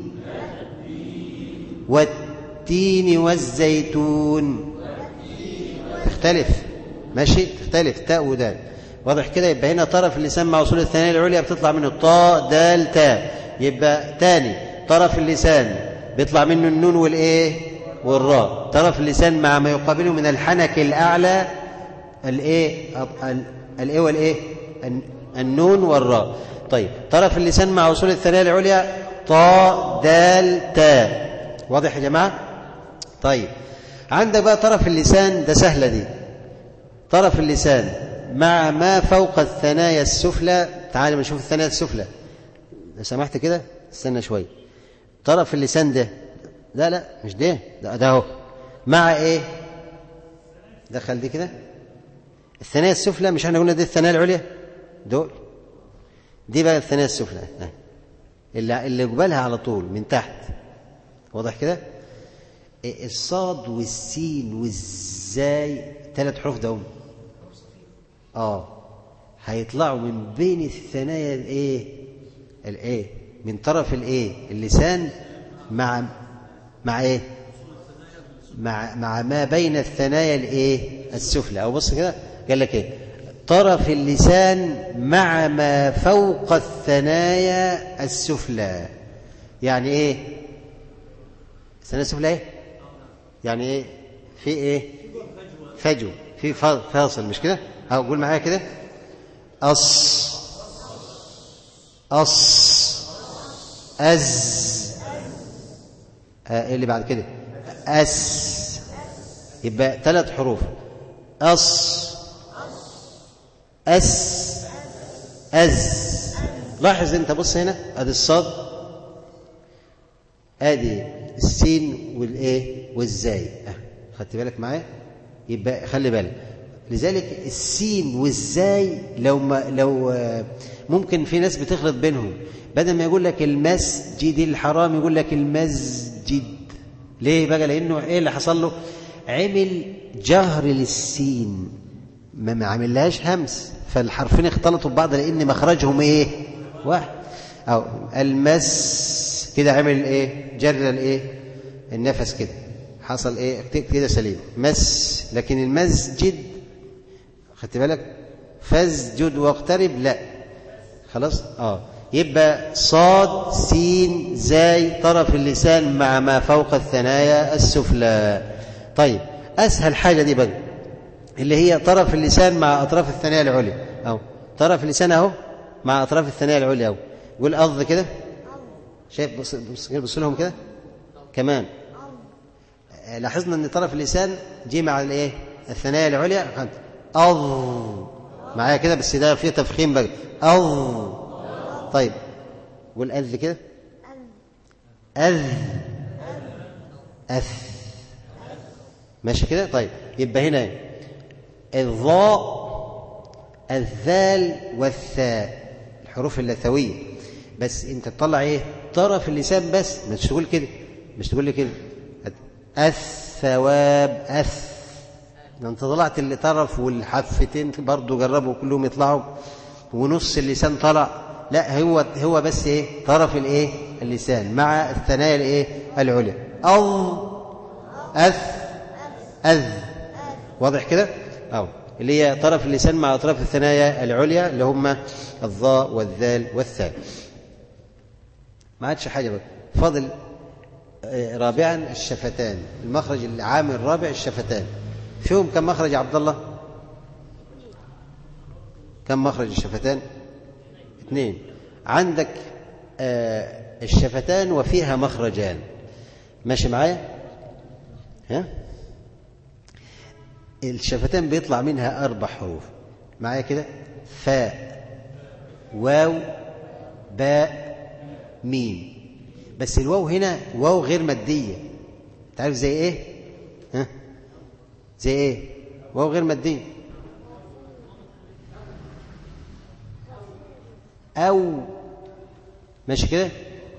والتين والزيتون تختلف ماشي تختلف تاء ودال واضح كده يبقى هنا طرف اللسان مع وصول الثانيه العليا بتطلع منه الطاء دال تاء يبقى تاني طرف اللسان بيطلع منه النون والايه والراء طرف اللسان مع ما يقابله من الحنك الاعلى الايه ال- الايه والايه الن- النون والراء طيب طرف اللسان مع وصول الثانيه العليا طاء دال تاء واضح يا جماعه طيب عندك بقى طرف اللسان ده سهله دي طرف اللسان مع ما فوق الثنايا السفلى تعال ما نشوف الثنايا السفلى لو سمحت كده استنى شويه طرف اللسان ده لا لا مش ده ده ده اهو مع ايه دخل دي كده الثنايا السفلى مش احنا قلنا دي الثنايا العليا دول دي بقى الثنايا السفلى أهي. اللي اللي قبالها على طول من تحت واضح كده إيه الصاد والسين والزاي ثلاث حروف ده هم. اه هيطلعوا من بين الثنايا الايه الايه من طرف الايه اللسان مع مع ايه مع مع ما بين الثنايا الايه السفلى او بص كده قال لك ايه طرف اللسان مع ما فوق الثنايا السفلى يعني ايه الثنايا السفلى ايه يعني ايه في ايه فجوه في فا- فاصل مش كده او قول معايا كده أص أص أز آه، ايه اللي بعد كده أس يبقى ثلاث حروف أص أس أز لاحظ انت بص هنا ادي الصاد ادي السين والايه والزاي اه خدت بالك معايا يبقى خلي بالك لذلك السين والزاي لو ما لو آه، ممكن في ناس بتخلط بينهم بدل ما يقول لك المسجد الحرام يقول لك المسجد ليه بقى لانه ايه اللي حصل له عمل جهر للسين ما ما عملهاش همس فالحرفين اختلطوا ببعض لان مخرجهم ايه واحد او المس كده عمل ايه جر الايه النفس كده حصل ايه كده سليم مس لكن المسجد خدت بالك فاسجد واقترب لا خلاص اه يبقى صاد سين زاي طرف اللسان مع ما فوق الثنايا السفلى طيب اسهل حاجه دي بقى اللي هي طرف اللسان مع اطراف الثنايا العليا اهو طرف اللسان اهو مع اطراف الثنايا العليا اهو قول أض كده شايف بص بص كده بص لهم كده كمان آه، لاحظنا ان طرف اللسان جه مع الايه الثنايا العليا خد أض معايا كده بس ده فيه تفخيم بقى أض طيب قول أذ كده أذ أث ماشي كده طيب يبقى هنا إيه؟ الضاء الذال والثاء الحروف اللثوية بس انت تطلع ايه طرف اللسان بس مش تقول كده مش تقول لي كده الثواب أث ده انت طلعت اللي طرف والحفتين برضه جربوا كلهم يطلعوا ونص اللسان طلع لا هو هو بس ايه طرف الايه اللسان مع الثنايا الايه العليا أض أث أذ واضح كده أو اللي هي طرف اللسان مع أطراف الثنايا العليا اللي هم الظاء والذال والثاء ما عادش حاجة بقى فاضل آه، رابعا الشفتان المخرج العام الرابع الشفتان فيهم كم مخرج يا عبد الله كم مخرج الشفتان اثنين عندك آه، الشفتان وفيها مخرجان ماشي معايا ها الشفتان بيطلع منها أربع حروف معايا كده فاء واو باء ميم بس الواو هنا واو غير مادية تعرف زي ايه ها زي ايه واو غير مادية أو ماشي كده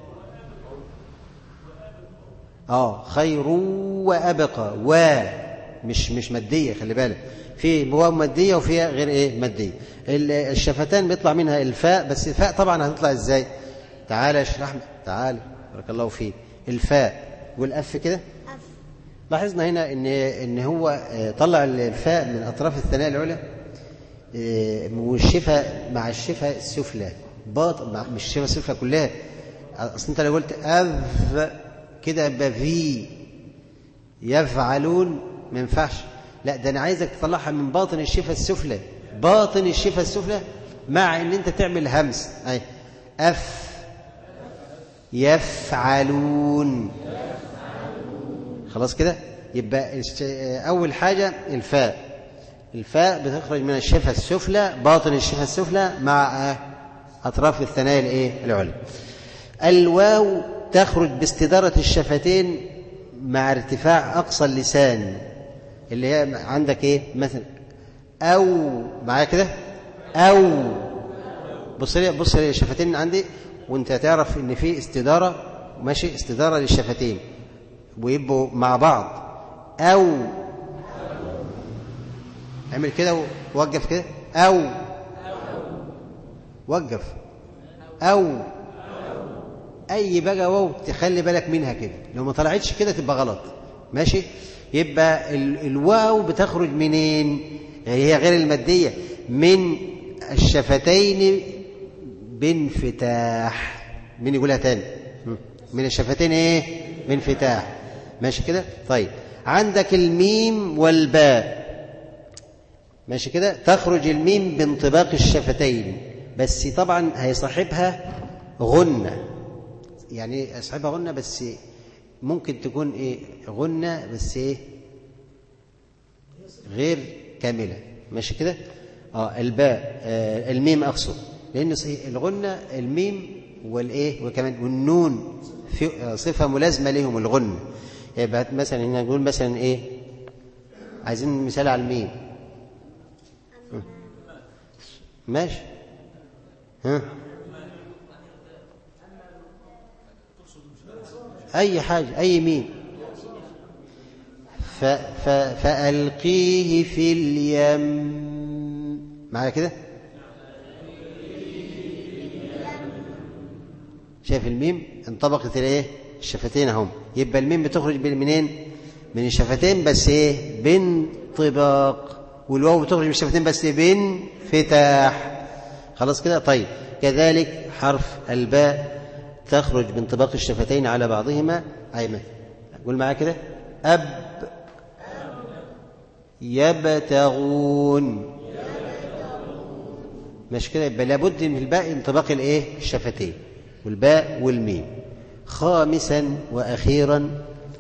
اه خير وأبقى و مش مش مادية خلي بالك في واو مادية وفيها غير ايه مادية ال- الشفتان بيطلع منها الفاء بس الفاء طبعا هتطلع ازاي تعالى يا شيخ احمد تعالى بارك الله فيك الفاء والاف كده لاحظنا هنا ان ان هو آه، طلع الفاء من اطراف الثنايا العليا آه، والشفه مع الشفه السفلى باط مع مش الشفه السفلى كلها اصل انت لو قلت اف كده يبقى في يفعلون ما ينفعش لا ده انا عايزك تطلعها من باطن الشفه السفلى باطن الشفه السفلى مع ان انت تعمل همس اي اف يفعلون خلاص كده يبقى الش- اول حاجه الفاء الفاء بتخرج من الشفه السفلى باطن الشفه السفلى مع اطراف الثنايا الايه العليا الواو تخرج باستداره الشفتين مع ارتفاع اقصى اللسان اللي هي عندك ايه مثلا او معايا كده او بص لي بص لي الشفتين عندي وانت هتعرف ان في استداره ماشي استداره للشفتين ويبقوا مع بعض او اعمل كده ووقف كده او وقف او اي بقى واو تخلي بالك منها كده لو ما طلعتش كده تبقى غلط ماشي يبقى ال- الواو بتخرج منين هي غير الماديه من الشفتين بانفتاح مين يقولها تاني م. من الشفتين ايه بانفتاح ماشي كده طيب عندك الميم والباء ماشي كده تخرج الميم بانطباق الشفتين بس طبعا هيصاحبها غنة يعني يصاحبها غنة بس ممكن تكون ايه غنة بس ايه غير كاملة ماشي كده اه الباء آه الميم اقصد لان صحيح الغنة الميم والايه وكمان والنون في آه، صفة ملازمة لهم الغنة يبقى مثلا هنا نقول مثلا ايه عايزين مثال على الميم ماشي ها أي حاجة أي مين ف ف فألقيه في اليم معايا كده شايف الميم انطبقت الايه الشفتين اهم يبقى الميم بتخرج بين- منين من الشفتين بس ايه بانطباق والواو بتخرج من الشفتين بس بانفتاح خلاص كده طيب كذلك حرف الباء تخرج بانطباق الشفتين على بعضهما ايمن قول معايا كده اب يبتغون مش كده يبقى لابد من الباء انطباق الايه الشفتين والباء والميم خامسا واخيرا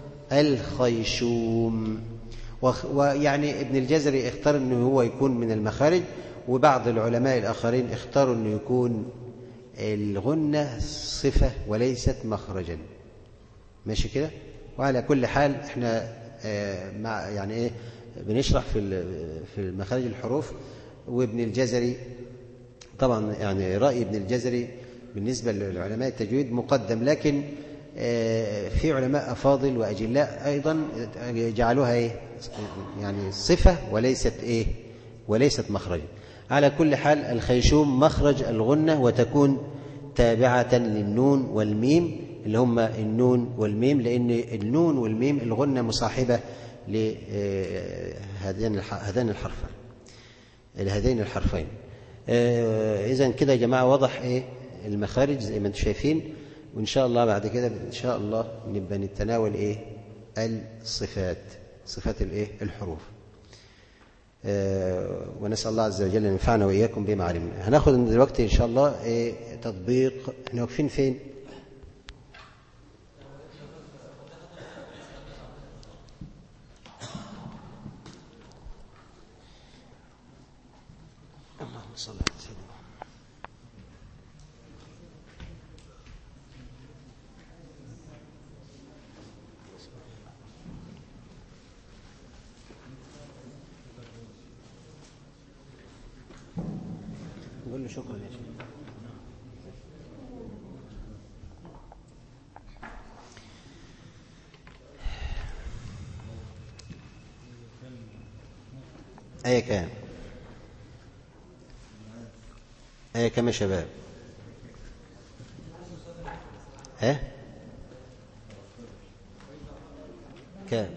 الخيشوم وخ- ويعني ابن الجزري اختار انه هو يكون من المخارج وبعض العلماء الاخرين اختاروا انه يكون الغنة صفة وليست مخرجا ماشي كده وعلى كل حال احنا آه، مع يعني ايه بنشرح في ال- في مخارج الحروف وابن الجزري طبعا يعني رأي ابن الجزري بالنسبة للعلماء التجويد مقدم لكن آه، في علماء أفاضل وأجلاء أيضا جعلوها إيه يعني صفة وليست إيه وليست مخرجا على كل حال الخيشوم مخرج الغنة وتكون تابعة للنون والميم اللي هم النون والميم لأن النون والميم الغنة مصاحبة لهذين هذين الحرفين لهذين الحرفين إذا كده يا جماعة واضح إيه المخارج زي ما انتم شايفين وإن شاء الله بعد كده إن شاء الله نبقى نتناول إيه الصفات صفات الإيه الحروف آه، ونسأل الله عز وجل أن ينفعنا وإياكم بما علمنا هناخد دلوقتي إن شاء الله إيه تطبيق احنا واقفين فين اللهم صل على سيدنا نقول له شكرا يا شيخ آية كام آية كام يا شباب ها كام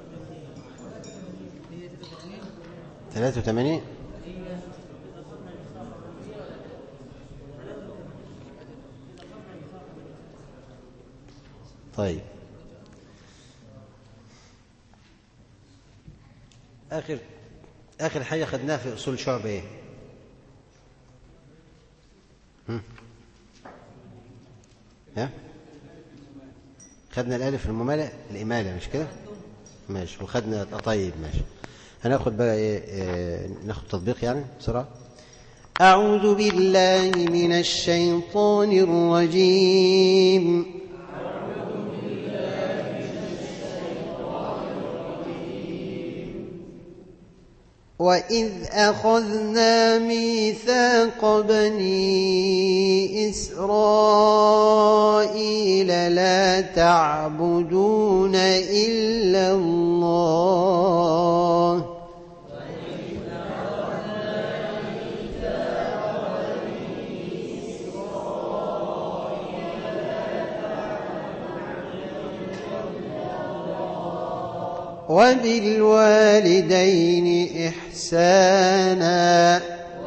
ثلاثة وثمانين طيب آخر آخر حاجة خدناها في أصول شعب إيه؟ هم؟ ها؟ خدنا الألف الممالة الإمالة مش كده؟ ماشي وخدنا طيب ماشي هناخد بقى إيه, إيه ناخد تطبيق يعني بسرعة أعوذ بالله من الشيطان الرجيم وإذ أخذنا ميثاق بني إسرائيل لا تعبدون إلا الله وبالوالدين إحسانا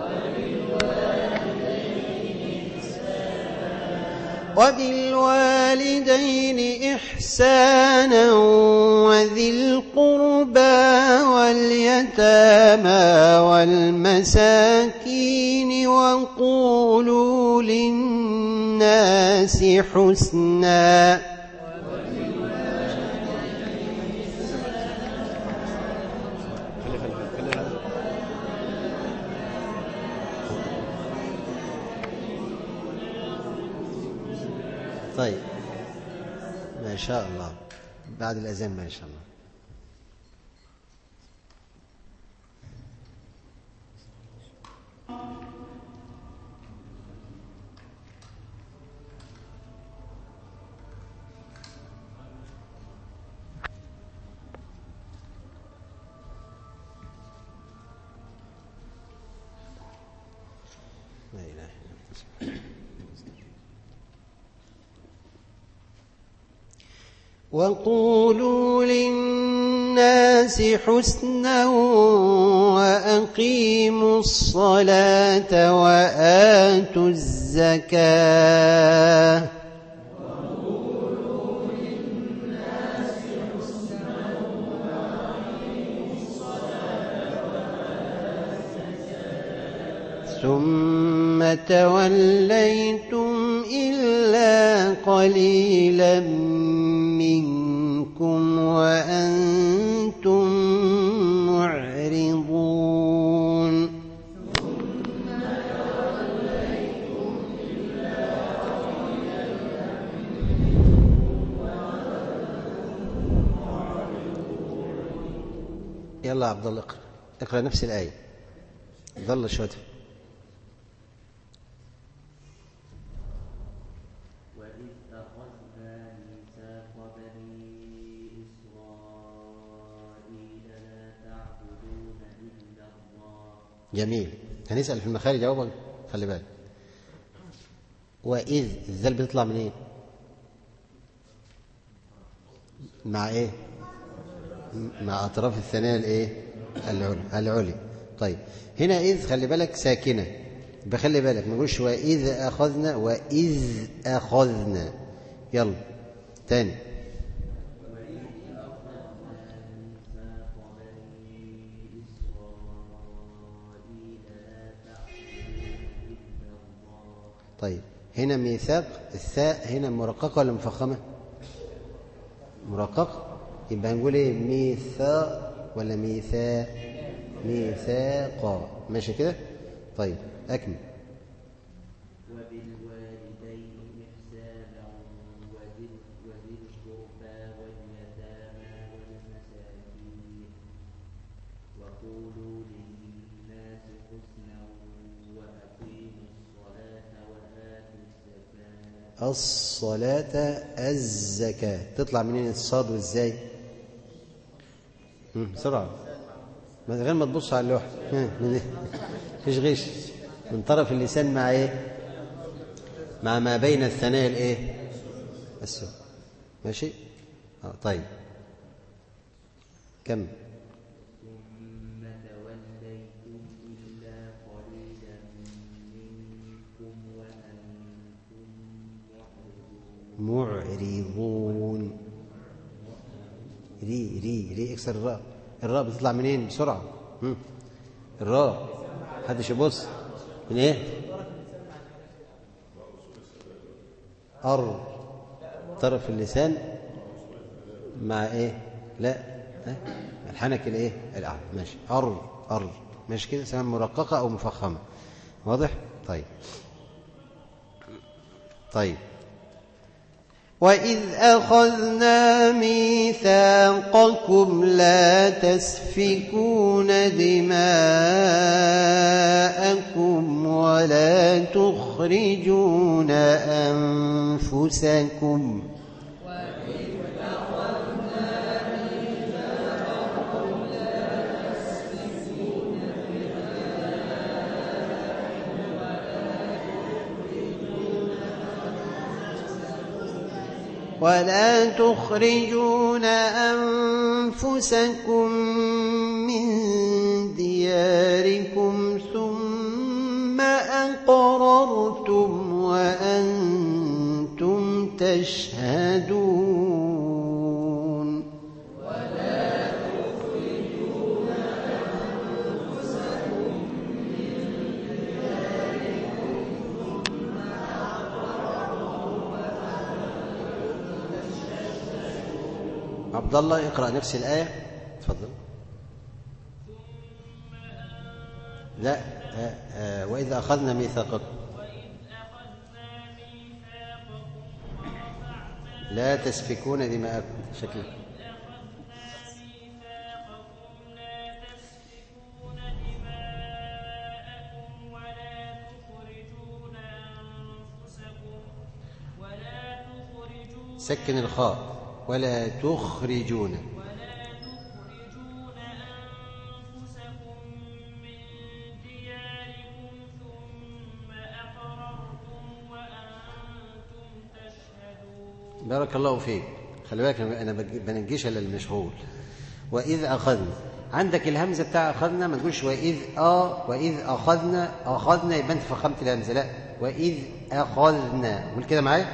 وبالوالدين إحسانا وذي القربى واليتامى والمساكين وقولوا للناس حسناً طيب ما شاء الله بعد الأذان ما شاء الله لا إله إلا الله وقولوا للناس حسنا وأقيموا الصلاة وآتوا الزكاة ثم توليتم إلا قليلا منكم وأنتم معرضون يلا عبد الله اقرأ اقرأ نفس الآية ظل شوية وإذ أخذنا جميل هنسأل في المخارج أهو خلي بالك وإذ الذال بتطلع منين؟ مع إيه؟ مع أطراف الثنايا الإيه؟ العلي العلي طيب هنا إذ خلي بالك ساكنة يبقى خلي بالك ما نقولش وإذ أخذنا وإذ أخذنا يلا تاني طيب هنا ميثاق الثاء هنا مرققة ولا مفخمة مرققة يبقى هنقول ايه ميثاق ولا ميثاق ميثاقا ماشي كده طيب أكمل وبالوالدين إحسانا وذي وذي القربى واليتامى والمساكين وقولوا للناس حسنا وأقيموا الصلاة وآتوا الزكاة الصلاة الزكاة تطلع منين الصاد والزاي مم، بسرعة من غير ما تبص على اللوحة ها، من إيه؟ مفيش غش من طرف اللسان مع ايه مع ما بين الثنايا الايه السفلى ماشي اه طيب كم ثم توليتم إلا قليلا منكم وأنتم معرضون معرضون ري ري ري اكسر الراء الراء بتطلع منين بسرعة مم. الراء محدش يبص من ايه أر طرف اللسان مع ايه لا ها؟ الحنك الايه الاعلى ماشي أر أر ماشي كده سواء مرققة أو مفخمة واضح طيب طيب وإذ أخذنا ميثاقكم لا تسفكون دماءكم ولا تخرجون أنفسكم ولا تخرجون أنفسكم من دياركم ثم أقررتم وأنتم تشهدون عبد الله اقرأ نفس الآية تفضل لا آه، آه، وإذا أخذنا ميثاقكم لا تسفكون دماءكم شكلك سكن الخاء ولا تخرجون بارك الله فيك خلي بالك انا بج- بنجيش الا المشغول واذ اخذنا عندك الهمزه بتاع اخذنا ما تقولش واذ اه واذ اخذنا اخذنا يبقى انت فخمت الهمزه لا واذ اخذنا قول كده معايا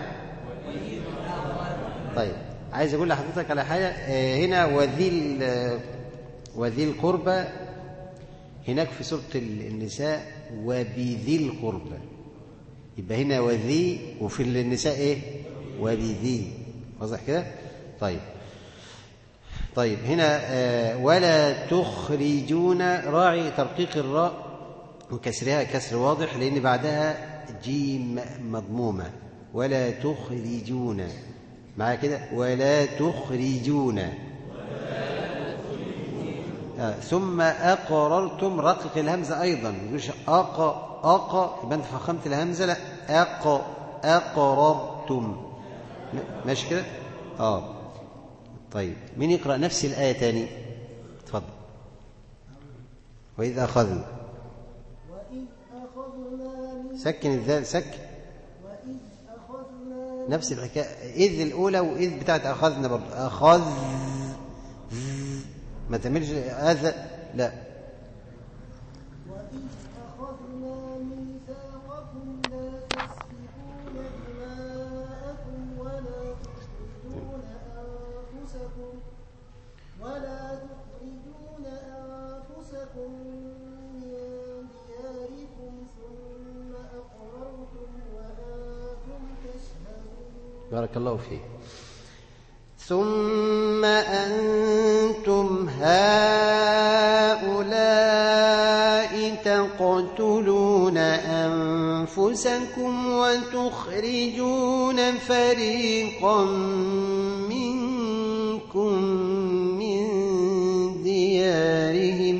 طيب عايز اقول لحضرتك على حاجه آه، هنا وذي ال- وذي القربى هناك في سوره ال- النساء وبذي القربى يبقى هنا وذي وفي النساء ايه وبذي واضح كده طيب طيب هنا آه، ولا تخرجون راعي ترقيق الراء وكسرها كسر واضح لان بعدها جيم مضمومه ولا تخرجون معايا كده ولا تخرجون آه، ثم أقررتم رقق الهمزة أيضا ما تقولش أق أق يبقى أنت فخمت الهمزة لا أق أقررتم م- ماشي كده؟ آه طيب مين يقرأ نفس الآية تاني؟ اتفضل وإذا أخذنا سكن الذال سكن نفس الحكاية إذ الأولى وإذ بتاعت أخذنا برضه أخذ ما تعملش هذا لا وإذ أخذنا ميثاقكم لا تسفكون دماءكم ولا تخرجون أنفسكم ولا تخرجون أنفسكم من دياركم ثم أقررتم وأنتم تشهدون بارك الله فيك ثم أنتم هؤلاء تقتلون أنفسكم وتخرجون فريقا منكم من ديارهم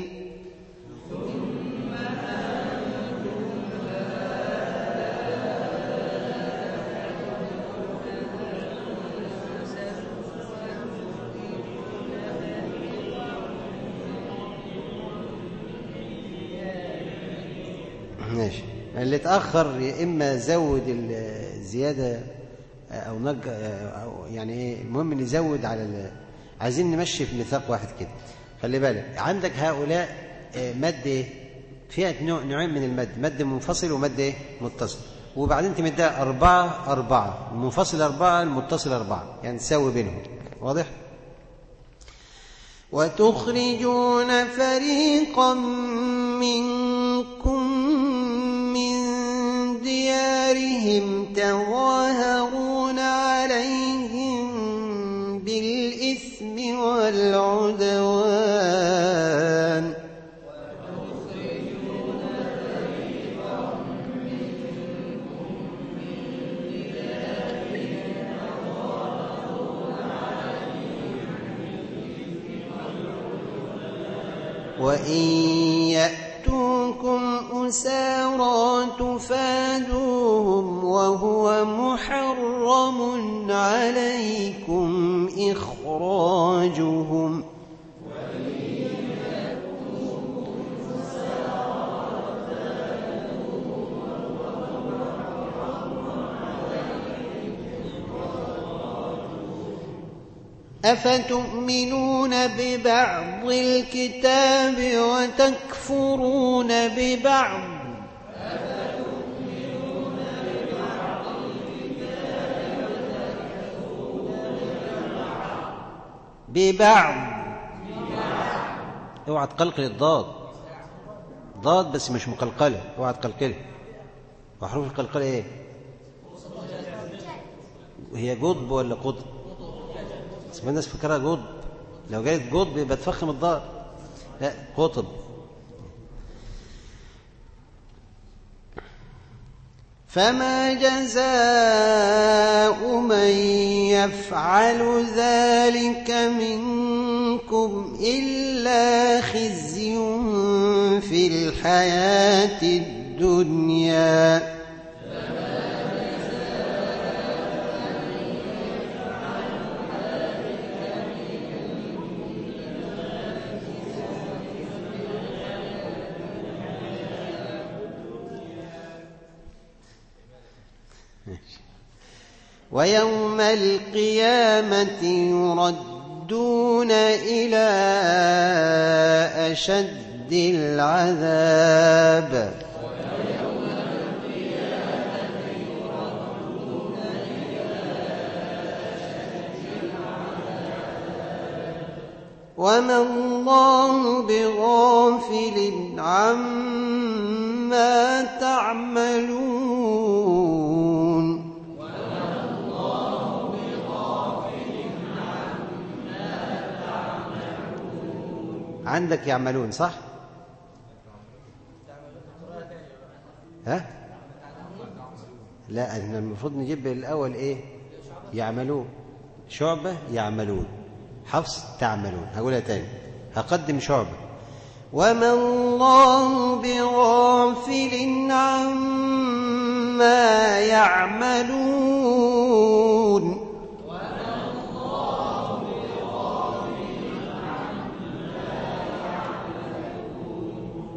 ماشي اللي اتأخر يا إما زود الزيادة أو نج أو يعني إيه المهم نزود على ال... عايزين نمشي في ميثاق واحد كده خلي بالك عندك هؤلاء آه، مد إيه؟ فيها نوع نوعين من المد مد منفصل ومد إيه؟ متصل وبعدين تمدها أربعة أربعة المنفصل أربعة المتصل أربعة يعني تساوي بينهم واضح؟ وتخرجون فريقا منكم من ديارهم تظاهرون عليهم بالإثم والعدوان وإن يأتوكم أسارى تفادوهم وهو محرم عليكم إخراجهم أفتؤمنون ببعض الكتاب وتكفرون ببعض ببعض اوعى تقلقل الضاد ضاد بس مش مقلقله اوعى تقلقله وحروف القلقله ايه هي قطب ولا قطب اسمها الناس فكرها قطب لو جالت قطب يبقى تفخم الضاد لا قطب فما جزاء من يفعل ذلك منكم إلا خزي في الحياة الدنيا ويوم القيامة يردون إلى أشد العذاب وما الله بغافل عما تعملون عندك يعملون صح ها لا احنا المفروض نجيب الاول ايه يعملون شعبة يعملون حفص تعملون هقولها تاني هقدم شعبة وما الله بغافل عما يعملون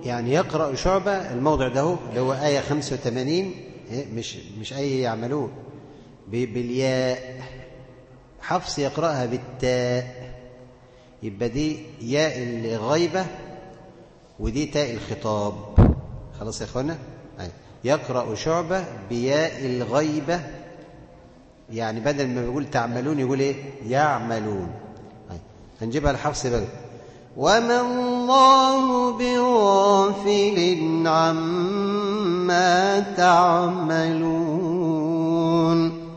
يعني يقرأ شعبة الموضع ده هو اللي هو آية 85 إيه، مش مش أي يعملون ب- بالياء حفص يقرأها بالتاء يبقى دي ياء الغيبة ودي تاء الخطاب خلاص يا اخوانا أيوة. يقرأ شعبة بياء الغيبة يعني بدل ما بيقول تعملون يقول ايه يعملون أيوة. هنجيبها الحفص بقى وما الله بغافل عما تعملون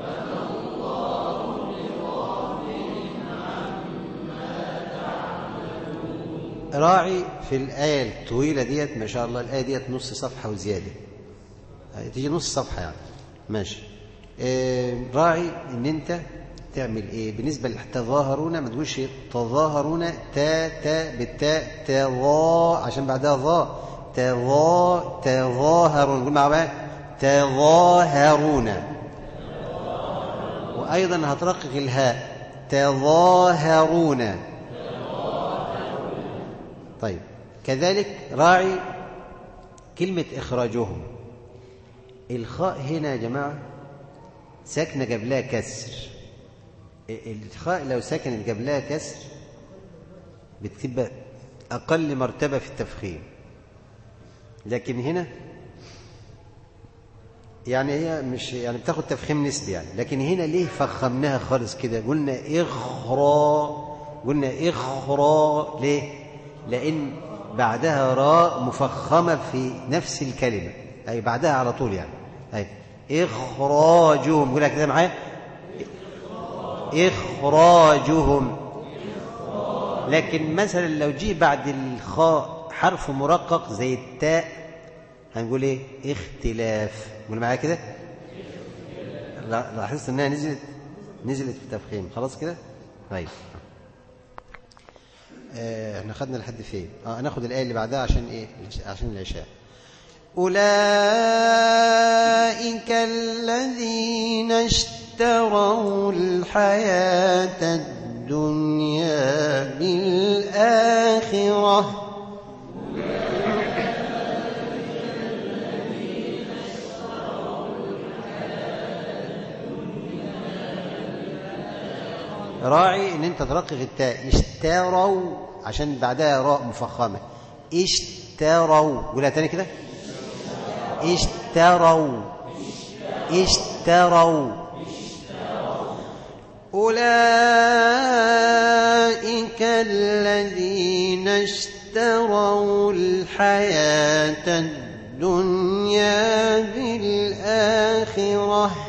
راعي في الآية الطويلة ديت ما شاء الله الآية ديت نص صفحة وزيادة آه، تيجي نص صفحة يعني ماشي آه، راعي ان انت تعمل ايه بالنسبة لتظاهرون ما تقولش تظاهرون تا تا بالتاء تظا عشان بعدها ظا تظا تظاهرون نقول مع بعض تظاهرون وأيضا هترقق الهاء تظاهرون طيب كذلك راعي كلمة إخراجهم الخاء هنا يا جماعة ساكنة قبلها كسر الخاء لو سكنت قبلها كسر بتبقى أقل مرتبة في التفخيم لكن هنا يعني هي مش يعني بتاخد تفخيم نسبي يعني لكن هنا ليه فخمناها خالص كده قلنا إخرا قلنا إخرا ليه لأن بعدها راء مفخمة في نفس الكلمة أي بعدها على طول يعني أي إخراجهم قولها كده معايا إخراجهم لكن مثلا لو جه بعد الخاء حرف مرقق زي التاء هنقول ايه اختلاف قول معايا كده لا- لاحظت انها نزلت نزلت في التفخيم خلاص كده طيب آه، احنا خدنا لحد فين اه هناخد الايه اللي بعدها عشان ايه عشان العشاء أولئك الذين اشتروا الحياة الدنيا بالآخرة راعي ان انت ترقق التاء اشتروا عشان بعدها راء مفخمه اشتروا قولها تاني كده اشتروا اشتروا أولئك الذين اشتروا الحياة الدنيا بالآخرة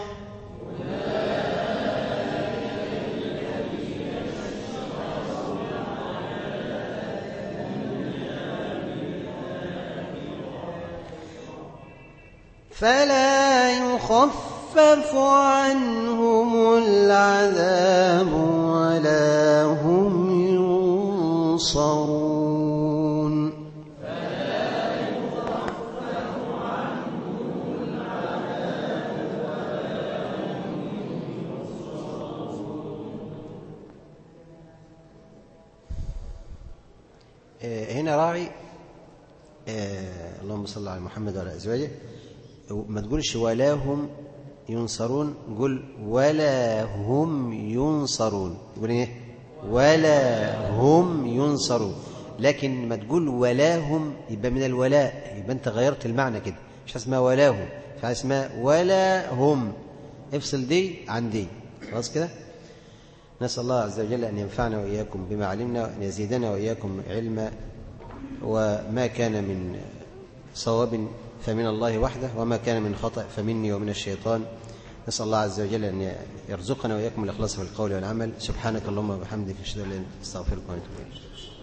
فلا يخفف عنهم العذاب ولا هم ينصرون آه، هنا راعي آه، اللهم صل على محمد وعلى ازواجه ما تقولش ولا هم ينصرون قل ولا هم ينصرون تقول ايه ولا هم ينصرون لكن ما تقول ولا هم يبقى من الولاء يبقى انت غيرت المعنى كده مش اسمها ولا هم فاسمها ولا هم افصل دي عن دي خلاص كده نسأل الله عز وجل أن ينفعنا وإياكم بما علمنا وأن يزيدنا وإياكم علما وما كان من صواب فمن الله وحده وما كان من خطأ فمني ومن الشيطان نسأل الله عز وجل أن يرزقنا وإياكم الإخلاص في القول والعمل سبحانك اللهم وبحمدك أشهد أن لا إله إلا أنت أستغفرك وأتوب إليك